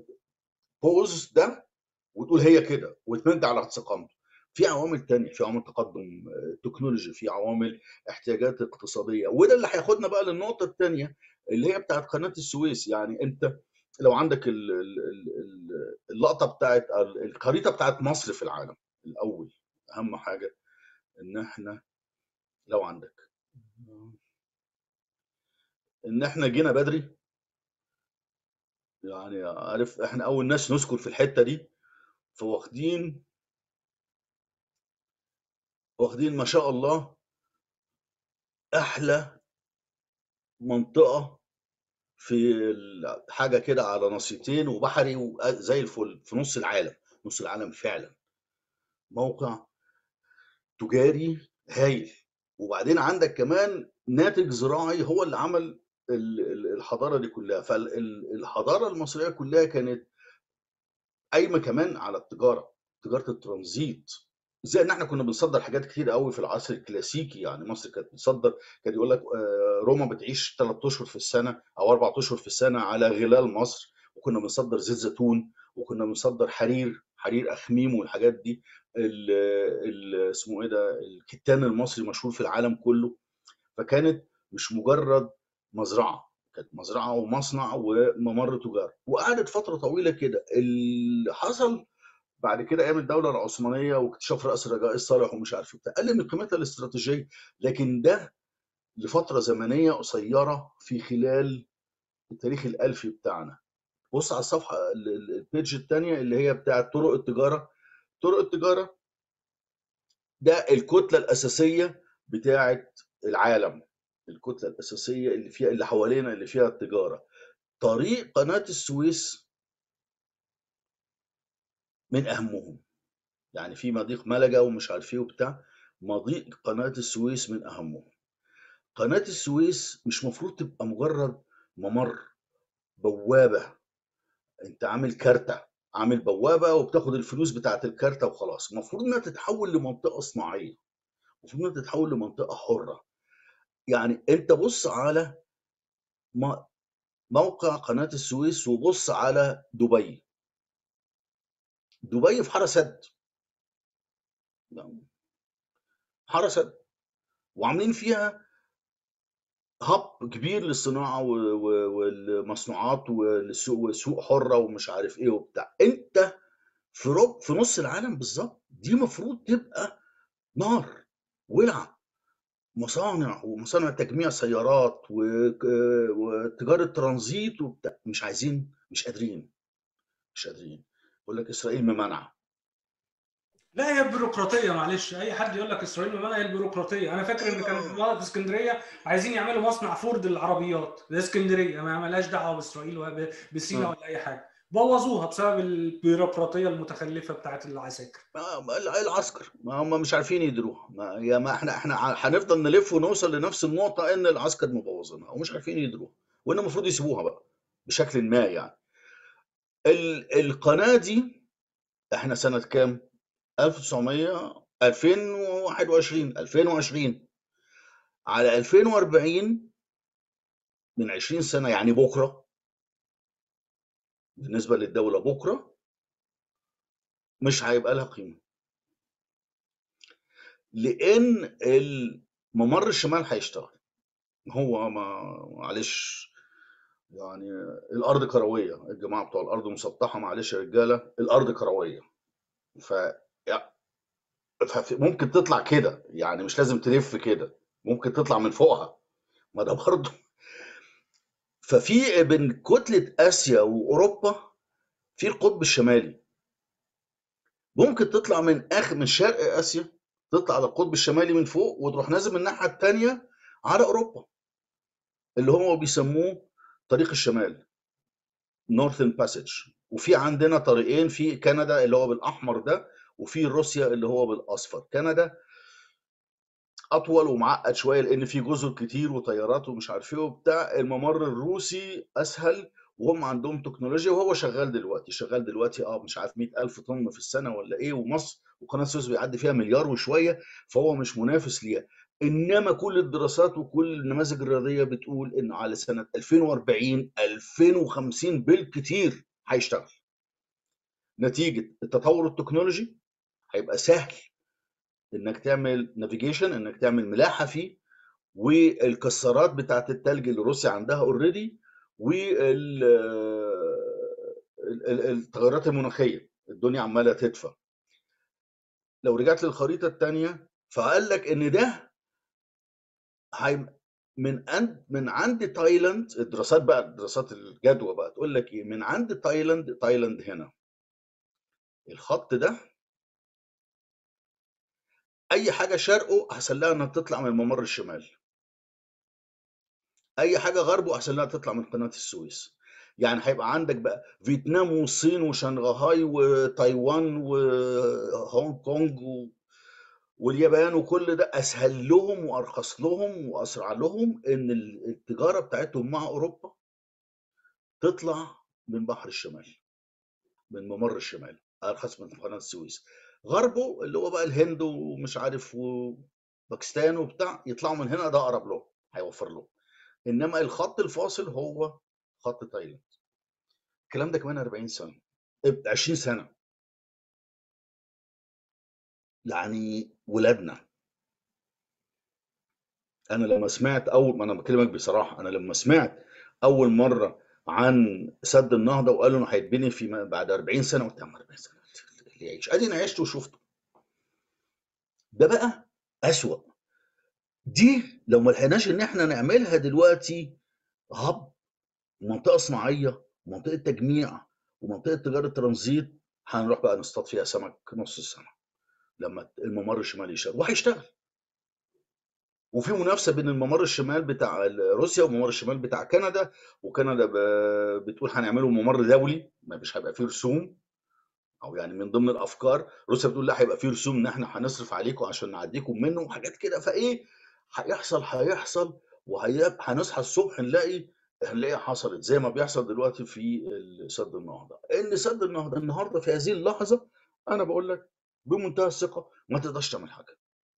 البوز ده وتقول هي كده وتمد على استقامته في عوامل تانية في عوامل تقدم آه، تكنولوجي في عوامل احتياجات اقتصادية وده اللي هياخدنا بقى للنقطة التانية اللي هي بتاعت قناة السويس يعني انت لو عندك ال- ال- ال- ال- اللقطة بتاعت ال- الخريطة بتاعت مصر في العالم الأول أهم حاجة إن احنا لو عندك إن احنا جينا بدري يعني عارف احنا أول ناس نسكن في الحتة دي فواخدين واخدين ما شاء الله أحلى منطقة في ال- حاجة كده على نصيتين وبحري وزي الفل في نص العالم نص العالم فعلا موقع تجاري هايل وبعدين عندك كمان ناتج زراعي هو اللي عمل ال- ال- الحضارة دي كلها فالحضارة المصرية كلها كانت قايمة كمان على التجارة تجارة الترانزيت زي ان احنا كنا بنصدر حاجات كتير قوي في العصر الكلاسيكي يعني مصر كانت بتصدر كان يقول لك آه، روما بتعيش ثلاث اشهر في السنه او اربع اشهر في السنه على غلال مصر وكنا بنصدر زيت زيتون وكنا بنصدر حرير حرير اخميم والحاجات دي ال ال اسمه ايه ده الكتان المصري مشهور في العالم كله فكانت مش مجرد مزرعه كانت مزرعه ومصنع وممر تجاري وقعدت فتره طويله كده اللي حصل بعد كده ايام الدوله العثمانيه واكتشاف راس رجاء الصالح ومش عارف ايه بتاع قل من قيمتها الاستراتيجيه لكن ده لفتره زمنيه قصيره في خلال التاريخ الالفي بتاعنا بص على الصفحه ال- ال- البيج الثانيه اللي هي بتاعه طرق التجاره طرق التجاره ده الكتله الاساسيه بتاعه العالم الكتله الاساسيه اللي فيها اللي حوالينا اللي فيها التجاره طريق قناه السويس من اهمهم يعني في مضيق ملجا ومش عارف ايه وبتاع مضيق قناه السويس من اهمهم قناه السويس مش مفروض تبقى مجرد ممر بوابه انت عامل كارته عامل بوابه وبتاخد الفلوس بتاعت الكارته وخلاص المفروض انها تتحول لمنطقه صناعيه المفروض انها تتحول لمنطقه حره يعني انت بص على م- موقع قناه السويس وبص على دبي دبي في حاره سد حاره سد وعاملين فيها هب كبير للصناعه و- و- والمصنوعات والسوق وسوق حره ومش عارف ايه وبتاع انت في رب في نص العالم بالظبط دي مفروض تبقى نار ولع مصانع ومصانع تجميع سيارات و- وتجاره ترانزيت وبتاع مش عايزين مش قادرين مش قادرين يقول لك اسرائيل ممانعه لا هي البيروقراطيه معلش اي حد يقول لك اسرائيل ممانعه هي البيروقراطيه انا فاكر ان كان في في اسكندريه عايزين يعملوا مصنع فورد للعربيات ده اسكندريه ما مالهاش دعوه باسرائيل ولا بسينا آه. ولا اي حاجه بوظوها بسبب البيروقراطيه المتخلفه بتاعت العساكر ما- العسكر ما هم مش عارفين يديروها ما يا ما احنا احنا هنفضل نلف ونوصل لنفس النقطه ان العسكر مبوظينها ومش عارفين يديروها وان المفروض يسيبوها بقى بشكل ما يعني ال- القناه دي احنا سنه كام 1900 2021 2020 على 2040 من 20 سنه يعني بكره بالنسبه للدوله بكره مش هيبقى لها قيمه لان الممر الشمال هيشتغل هو ما معلش يعني الارض كرويه الجماعه بتوع الارض مسطحه معلش يا رجاله الارض كرويه ف يع- فف- ممكن تطلع كده يعني مش لازم تلف كده ممكن تطلع من فوقها ما ده برضه ففي بين كتله اسيا واوروبا في القطب الشمالي ممكن تطلع من اخر من شرق اسيا تطلع على القطب الشمالي من فوق وتروح نازل من الناحيه الثانيه على اوروبا اللي هم بيسموه طريق الشمال نورثن باسج وفي عندنا طريقين في كندا اللي هو بالاحمر ده وفي روسيا اللي هو بالاصفر كندا اطول ومعقد شويه لان في جزر كتير وطيارات ومش عارف ايه وبتاع الممر الروسي اسهل وهم عندهم تكنولوجيا وهو شغال دلوقتي شغال دلوقتي اه مش عارف 100000 طن في السنه ولا ايه ومصر وقناه السويس بيعدي فيها مليار وشويه فهو مش منافس ليها انما كل الدراسات وكل النماذج الرياضيه بتقول ان على سنه 2040 2050 بالكتير هيشتغل نتيجه التطور التكنولوجي هيبقى سهل انك تعمل نافيجيشن انك تعمل ملاحه فيه والكسارات بتاعت التلج اللي روسيا عندها اوريدي والتغيرات المناخيه الدنيا عماله تدفى لو رجعت للخريطه الثانيه فقال لك ان ده هي من عند من عند تايلاند الدراسات بقى دراسات الجدوى بقى تقول لك ايه من عند تايلاند تايلاند هنا الخط ده اي حاجه شرقه هسلها انها تطلع من الممر الشمالي اي حاجه غربه احسن لها تطلع من قناه السويس يعني هيبقى عندك بقى فيتنام والصين وشنغهاي وتايوان وهونج كونج و... واليابان وكل ده اسهل لهم وارخص لهم واسرع لهم ان التجاره بتاعتهم مع اوروبا تطلع من بحر الشمال من ممر الشمال ارخص من قناه السويس غربه اللي هو بقى الهند ومش عارف وباكستان وبتاع يطلعوا من هنا ده اقرب له هيوفر له انما الخط الفاصل هو خط تايلاند الكلام ده كمان 40 سنه 20 سنه يعني ولادنا انا لما سمعت اول ما انا بكلمك بصراحه انا لما سمعت اول مره عن سد النهضه وقالوا انه هيتبني في بعد 40 سنه قلت 40 سنه اللي يعيش ادي انا عشت وشفته ده بقى اسوأ دي لو ما لحقناش ان احنا نعملها دلوقتي هب منطقه صناعيه ومنطقه تجميع ومنطقه تجاره ترانزيت هنروح بقى نصطاد فيها سمك نص السنه لما الممر الشمالي يشتغل وهيشتغل وفي منافسه بين الممر الشمال بتاع روسيا وممر الشمال بتاع كندا وكندا بتقول هنعمله ممر دولي ما مش هيبقى فيه رسوم او يعني من ضمن الافكار روسيا بتقول لا هيبقى فيه رسوم ان احنا هنصرف عليكم عشان نعديكم منه وحاجات كده فايه هيحصل هيحصل وهنصحى الصبح نلاقي هنلاقيها حصلت زي ما بيحصل دلوقتي في سد النهضه ان سد النهضه النهارده في هذه اللحظه انا بقول لك بمنتهى الثقه ما تقدرش تعمل حاجه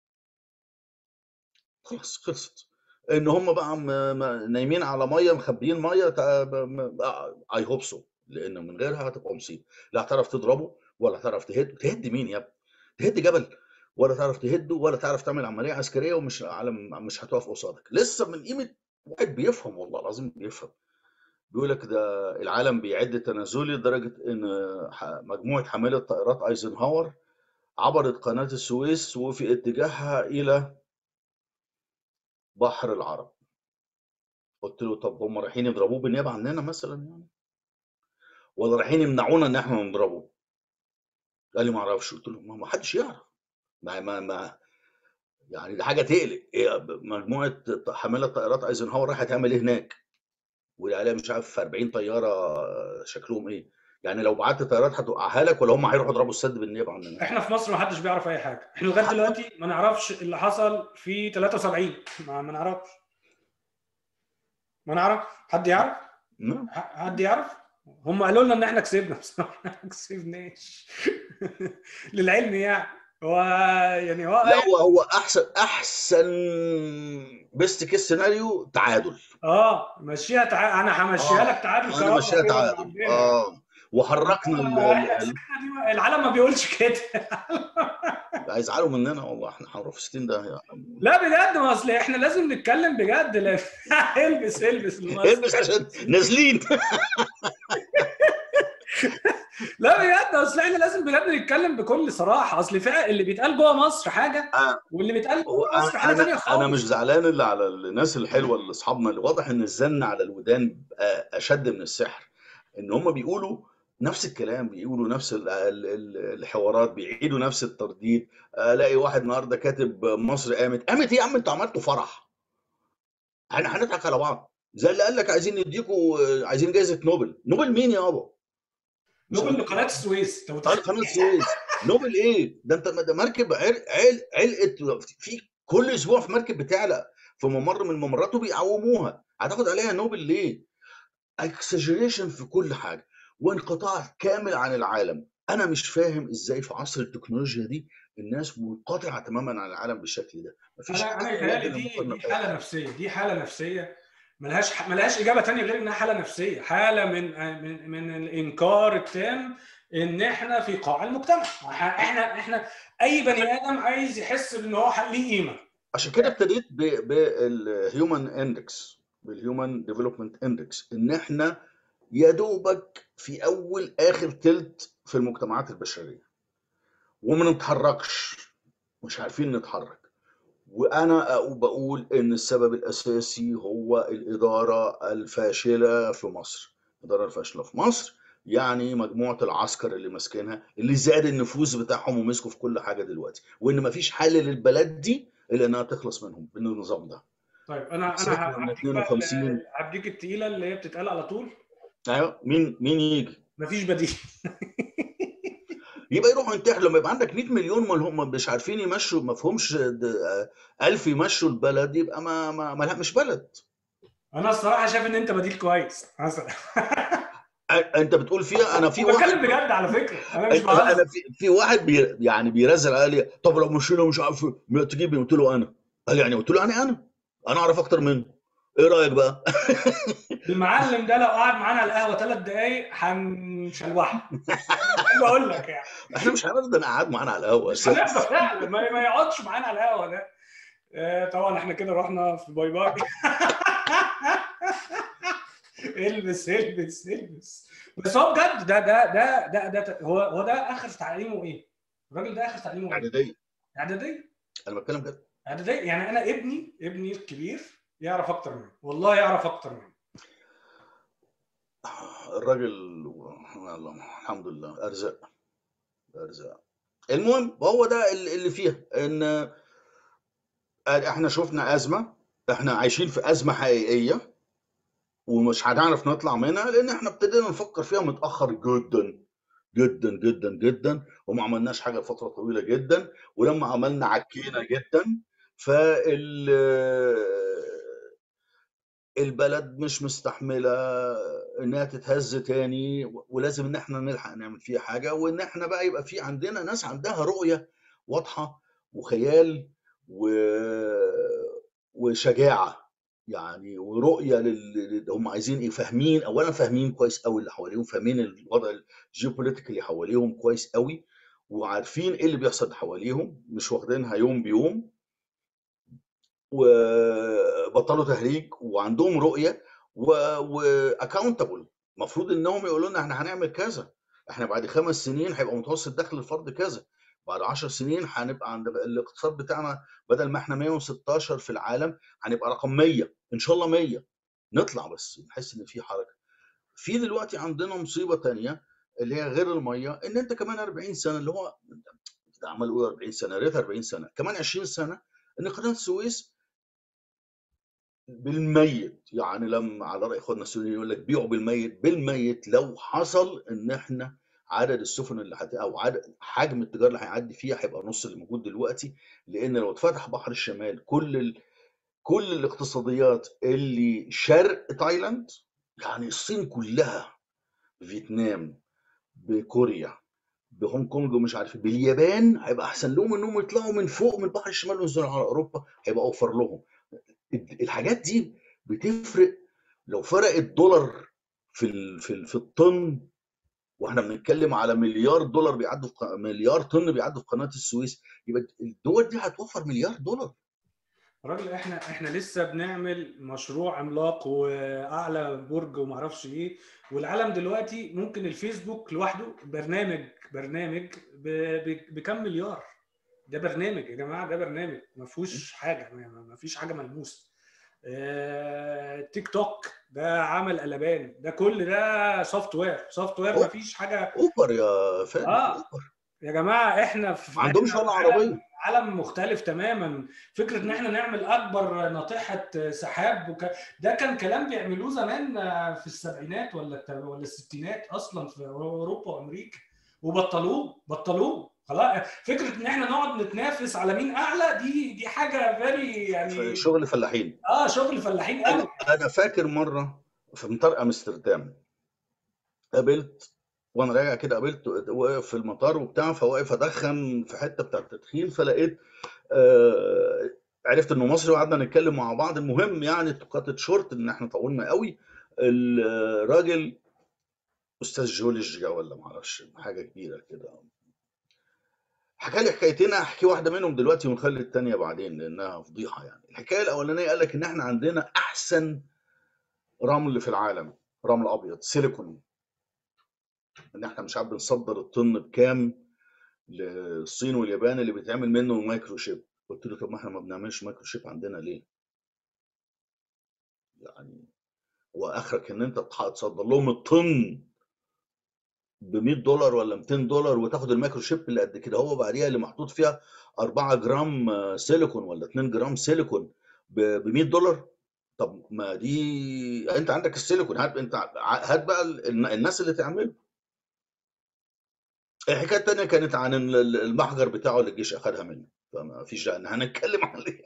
خلاص خلصت ان هم بقى نايمين على ميه مخبيين ميه اي هوب سو لان من غيرها هتبقى مصيبه لا هتعرف تضربه ولا هتعرف تهد تهد مين يا ابني تهد جبل ولا تعرف تهده ولا تعرف تعمل عمليه عسكريه ومش على مش هتقف قصادك لسه من قيمه واحد بيفهم والله العظيم بيفهم بيقول لك ده العالم بيعد تنازلي لدرجه ان مجموعه حامله طائرات ايزنهاور عبرت قناه السويس وفي اتجاهها الى بحر العرب قلت له طب هم رايحين يضربوه بالنيابه عننا مثلا يعني ولا رايحين يمنعونا ان احنا نضربه قال لي ما اعرفش قلت له ما حدش يعرف ما ما ما يعني دي حاجه تقلق إيه مجموعه حامله طائرات ايزنهاور رايحه تعمل ايه هناك والعيال مش عارف 40 طياره شكلهم ايه يعني لو بعت طيارات هتوقعها لك ولا هم هيروحوا يضربوا السد بالنيابه عننا احنا في مصر ما حدش بيعرف اي حاجه احنا لغايه دلوقتي ما نعرفش اللي حصل في 73 ما, ما نعرفش ما نعرف حد يعرف نعم حد يعرف هم قالوا لنا ان احنا كسبنا بس احنا ما كسبناش للعلم يعني هو يعني هو لا هو هو احسن احسن بيست كيس سيناريو تعادل اه مشيها تعادل انا همشيها لك تعادل انا مشيها تعادل اه وحركنا ال... العالم ما بيقولش كده هيزعلوا مننا والله احنا هنروح في 60 ده لا بجد ما اصل احنا لازم نتكلم بجد لا البس البس البس عشان نازلين لا بجد اصل احنا لازم بجد نتكلم بكل صراحه اصل فعلا اللي بيتقال جوه مصر حاجه واللي بيتقال جوه مصر حاجه ثانيه خالص انا مش زعلان اللي على الناس الحلوه اللي اصحابنا اللي واضح ان الزن على الودان اشد من السحر ان هم بيقولوا نفس الكلام بيقولوا نفس الحوارات بيعيدوا نفس الترديد الاقي واحد النهارده كاتب مصر قامت قامت ايه يا عم انتوا عملتوا فرح احنا هنضحك على بعض زي اللي قال لك عايزين نديكوا عايزين جائزه نوبل نوبل مين يابا نوبل لقناه السويس انت قناه السويس نوبل ايه ده انت ده مركب عل... عل... علقت في كل اسبوع في مركب بتعلق في ممر من الممرات وبيعوموها هتاخد عليها نوبل ليه اكسجريشن في كل حاجه وانقطاع كامل عن العالم انا مش فاهم ازاي في عصر التكنولوجيا دي الناس منقطعه تماما عن العالم بالشكل ده مفيش انا انا دي, دي حاله نفسيه دي حاله نفسيه ملهاش ملهاش اجابه ثانيه غير انها حاله نفسيه حاله من من من الانكار التام ان احنا في قاع المجتمع احنا احنا اي بني ادم عايز يحس ان هو ليه قيمه عشان كده ابتديت بالهيومن اندكس بالهيومن ديفلوبمنت اندكس ان احنا يا دوبك في اول اخر تلت في المجتمعات البشريه وما نتحركش مش عارفين نتحرك وانا بقول ان السبب الاساسي هو الاداره الفاشله في مصر الاداره الفاشله في مصر يعني مجموعه العسكر اللي ماسكينها اللي زاد النفوذ بتاعهم ومسكوا في كل حاجه دلوقتي وان مفيش حل للبلد دي الا انها تخلص منهم من النظام ده طيب انا انا كسبنا من هديك بقى 52 ال- هديك التقيله اللي هي بتتقال على طول ايوه مين مين يجي مفيش بديل يبقى يروحوا ينتحروا لما يبقى عندك 100 مليون ما هم مش عارفين يمشوا ما فيهمش د- 1000 يمشوا البلد يبقى ما, ما, ما مش بلد انا الصراحه شايف ان انت بديل كويس مثلا أ- انت بتقول فيها انا في واحد بتكلم بجد على فكره انا مش أنت- انا بهزر في, في واحد بي يعني بيرزل قال لي طب لو مشينا مش عارف م- تجيب مين؟ قلت له انا قال لي يعني قلت له يعني انا انا اعرف اكتر منه ايه رايك بقى المعلم ده لو قعد معانا على القهوه ثلاث دقايق هنشلوحه مش بقول لك يعني احنا مش هنرضى نقعد معانا على القهوه مش هنقدر فعلا ما, ما يقعدش معانا على القهوه ده آه، طبعا احنا كده رحنا في باي باي البس البس البس بس هو بجد ده ده ده ده, ده هو هو ده اخر تعليمه ايه؟ الراجل ده اخر تعليمه ايه؟ اعداديه اعداديه انا بتكلم كده اعداديه يعني انا ابني ابني الكبير يعرف اكتر مني والله يعرف اكتر مني الراجل الله الحمد لله ارزاق ارزاق المهم هو ده ال- اللي فيها ان احنا شفنا ازمه احنا عايشين في ازمه حقيقيه ومش هنعرف نطلع منها لان احنا ابتدينا نفكر فيها متاخر جدا جدا جدا جدا وما عملناش حاجه فتره طويله جدا ولما عملنا عكينا جدا فال البلد مش مستحمله انها تتهز تاني ولازم ان احنا نلحق نعمل فيها حاجه وان احنا بقى يبقى في عندنا ناس عندها رؤيه واضحه وخيال و... وشجاعه يعني ورؤيه لل... لل- هم عايزين ايه فاهمين اولا فاهمين كويس قوي اللي حواليهم فاهمين الوضع الجيوبوليتيكال اللي حواليهم كويس قوي وعارفين ايه اللي بيحصل حواليهم مش واخدينها يوم بيوم وبطلوا تهريج وعندهم رؤيه واكاونتبل المفروض انهم يقولوا لنا احنا هنعمل كذا احنا بعد خمس سنين هيبقى متوسط دخل الفرد كذا بعد 10 سنين هنبقى عند الاقتصاد بتاعنا بدل ما احنا 116 في العالم هنبقى رقم 100 ان شاء الله 100 نطلع بس نحس ان في حركه في دلوقتي عندنا مصيبه تانية اللي هي غير الميه ان انت كمان 40 سنه اللي هو ده عمال اقول 40 سنه يا ريت 40 سنه كمان 20 سنه ان قناه السويس بالميت يعني لما على راي اخواننا السوريين يقول لك بيعوا بالميت بالميت لو حصل ان احنا عدد السفن اللي هت او عدد حجم التجاره اللي هيعدي فيها هيبقى نص اللي موجود دلوقتي لان لو اتفتح بحر الشمال كل ال... كل الاقتصاديات اللي شرق تايلاند يعني الصين كلها فيتنام بكوريا بهونج كونج ومش عارف إيه، باليابان هيبقى احسن لهم انهم يطلعوا من فوق من بحر الشمال وينزلوا على اوروبا هيبقى اوفر لهم الحاجات دي بتفرق لو فرق الدولار في ال... في ال... في الطن واحنا بنتكلم على مليار دولار بيعدوا في ق- مليار طن بيعدوا في قناه السويس يبقى الدول دي هتوفر مليار دولار راجل احنا احنا لسه بنعمل مشروع عملاق واعلى برج وما اعرفش ايه والعالم دلوقتي ممكن الفيسبوك لوحده برنامج برنامج ب- ب- بكم مليار ده برنامج يا جماعه ده برنامج ما فيهوش حاجه ما ما فيش حاجه ملموسه آه، تيك توك ده عمل قلبان ده كل ده سوفت وير سوفت وير ما فيش حاجه اوبر يا فادي آه. اوبر يا جماعه احنا في ما عندهمش إحنا ولا في عالم- عربيه عالم مختلف تماما فكره ان احنا نعمل اكبر ناطحه سحاب وك... ده كان كلام بيعملوه زمان في السبعينات ولا الت- ولا الستينات اصلا في اوروبا وامريكا وبطلوه بطلوه خلاص فكره ان احنا نقعد نتنافس على مين اعلى دي دي حاجه فيري يعني في شغل فلاحين اه شغل فلاحين قوي انا فاكر مره في مطار امستردام قابلت وانا راجع كده قابلت واقف في المطار وبتاع فواقف ادخن في حته بتاع التدخين فلقيت آه عرفت انه مصري وقعدنا نتكلم مع بعض المهم يعني تقاطة شورت ان احنا طولنا قوي الراجل استاذ جيولوجيا ولا معرفش حاجه كبيره كده حكى لي حكايتين احكي واحده منهم دلوقتي ونخلي الثانيه بعدين لانها فضيحه يعني الحكايه الاولانيه قال لك ان احنا عندنا احسن رمل في العالم رمل ابيض سيليكون ان احنا مش عارف بنصدر الطن بكام للصين واليابان اللي بيتعمل منه المايكرو شيب قلت له طب ما احنا ما بنعملش مايكرو شيب عندنا ليه يعني واخرك ان انت تح- تصدر لهم الطن ب 100 دولار ولا 200 دولار وتاخد المايكرو شيب اللي قد كده هو بعديها اللي محطوط فيها 4 جرام آه، سيليكون ولا 2 جرام سيليكون ب 100 دولار طب ما دي انت عندك السيليكون هات انت ع- هات بقى ال- الناس اللي تعمله الحكايه التانيه كانت عن ال- ال- المحجر بتاعه اللي الجيش اخذها منه فما فيش داعي ان هنتكلم عليه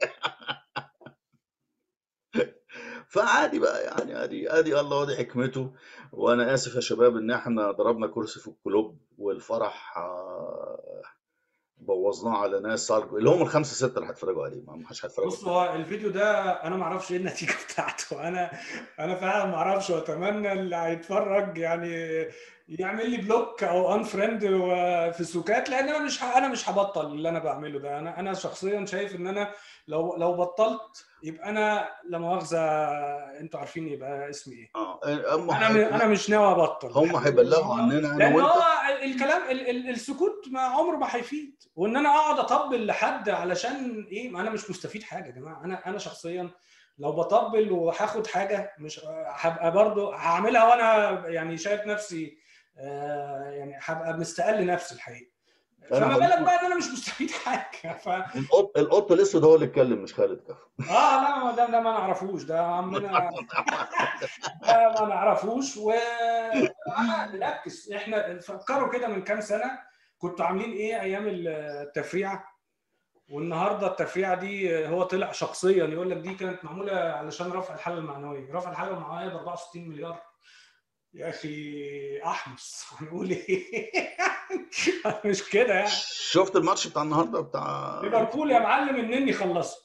فعادي بقى يعني ادي ادي الله ودي حكمته وانا اسف يا شباب ان احنا ضربنا كرسي في الكلوب والفرح آه، بوظناه على ناس صار اللي هم الخمسه سته اللي هيتفرجوا عليه ما حدش هيتفرج بص هو الفيديو ده انا ما اعرفش ايه النتيجه بتاعته انا انا فعلا ما اعرفش واتمنى اللي هيتفرج يعني يعمل لي بلوك او ان فريند في السوكات لان انا مش ه- انا مش هبطل اللي انا بعمله ده انا انا شخصيا شايف ان انا لو لو بطلت يبقى انا لا مؤاخذه انتوا عارفين يبقى اسمي ايه اه هم انا م- انا مش ناوي ابطل هم هيبلغوا عننا انا لان وانت هو الكلام ال- ال- السكوت ما عمره ما هيفيد وان انا اقعد اطبل لحد علشان ايه ما انا مش مستفيد حاجه يا جماعه انا انا شخصيا لو بطبل وهاخد حاجه مش هبقى برضو هعملها وانا يعني شايف نفسي آه، يعني هبقى مستقل نفسي الحقيقه انا فما هقول بالك لك بقى ان انا مش مستفيد حاجه ف القط القط الاسود هو اللي اتكلم مش خالد كفو اه لا ما ده ده ما نعرفوش ده عمنا ده ما نعرفوش و انا بالعكس احنا فكروا كده من كام سنه كنتوا عاملين ايه ايام التفريعه والنهارده التفريعه دي هو طلع شخصيا يقول لك دي كانت معموله علشان رفع الحاله المعنويه رفع الحاله المعنويه ب 64 مليار يا اخي احمس هنقول ايه مش كده يعني شفت الماتش بتاع النهارده بتاع ليفربول يا معلم النني خلصوا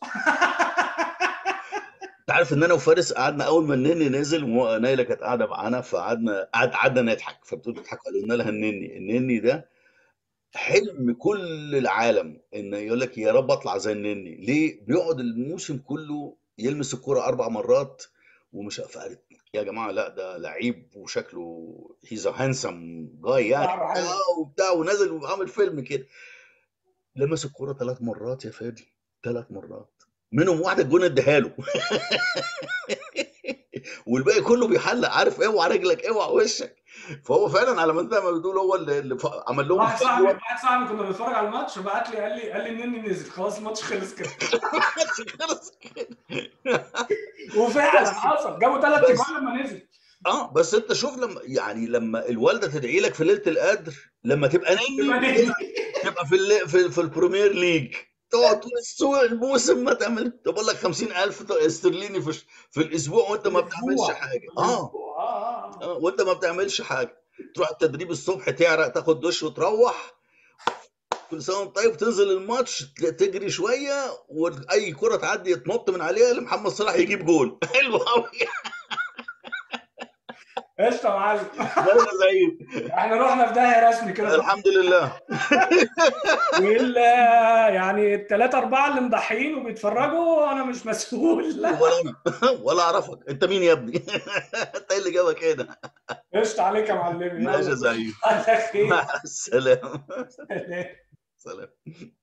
انت عارف ان انا وفارس قعدنا اول ما النني نزل ونايله كانت قاعده معانا فقعدنا قعد قعدنا نضحك فبتقول بتضحكوا عليه قلنا لها النني النني ده حلم كل العالم ان يقول لك يا رب اطلع زي النني ليه بيقعد الموسم كله يلمس الكرة اربع مرات ومش فقالت يا جماعه لا ده لعيب وشكله هيز هانسم جاي يعني شعره حلو. آه وبتاع ونزل وعامل فيلم كده لمس الكرة ثلاث مرات يا فادي ثلاث مرات منهم واحده الجون اداها له والباقي كله بيحلق عارف اوعى رجلك اوعى وشك فهو فعلا على ما انت ما بتقول هو اللي اللي ف- عمل لهم واحد صاحبي فجوه واحد صاحبي كنا بنتفرج على الماتش بعت لي قال لي قال لي النني نزل خلاص الماتش خلص كده خلص كده وفعلا بس حصل جابوا ثلاث بس اجوان لما نزل اه بس انت شوف لما يعني لما الوالده تدعي لك في ليله القدر لما تبقى يبقى نني نني تبقى في اللي في, في البريمير ليج تقعد طول السوق الموسم ما تعمل بقول لك 50000 استرليني في في الاسبوع وانت في ما بتعملش الاسبوع حاجه في اه الاسبوع اه اه اه وانت ما بتعملش حاجه تروح التدريب الصبح تعرق تاخد دش وتروح كل سنه وانت طيب تنزل الماتش تجري شويه واي كره تعدي تنط من عليها لمحمد صلاح يجيب جول حلو قوي قشطه يا معلم دولة زعيم احنا رحنا في داهيه رسمي كده الحمد لله وال يعني الثلاثه اربعه اللي مضحيين وبيتفرجوا انا مش مسؤول ولا انا ولا اعرفك انت مين يا ابني انت إيه اللي جابك هنا قشطه عليك يا معلمي ماشي يا يلا زعيم على خير مع السلامه سلام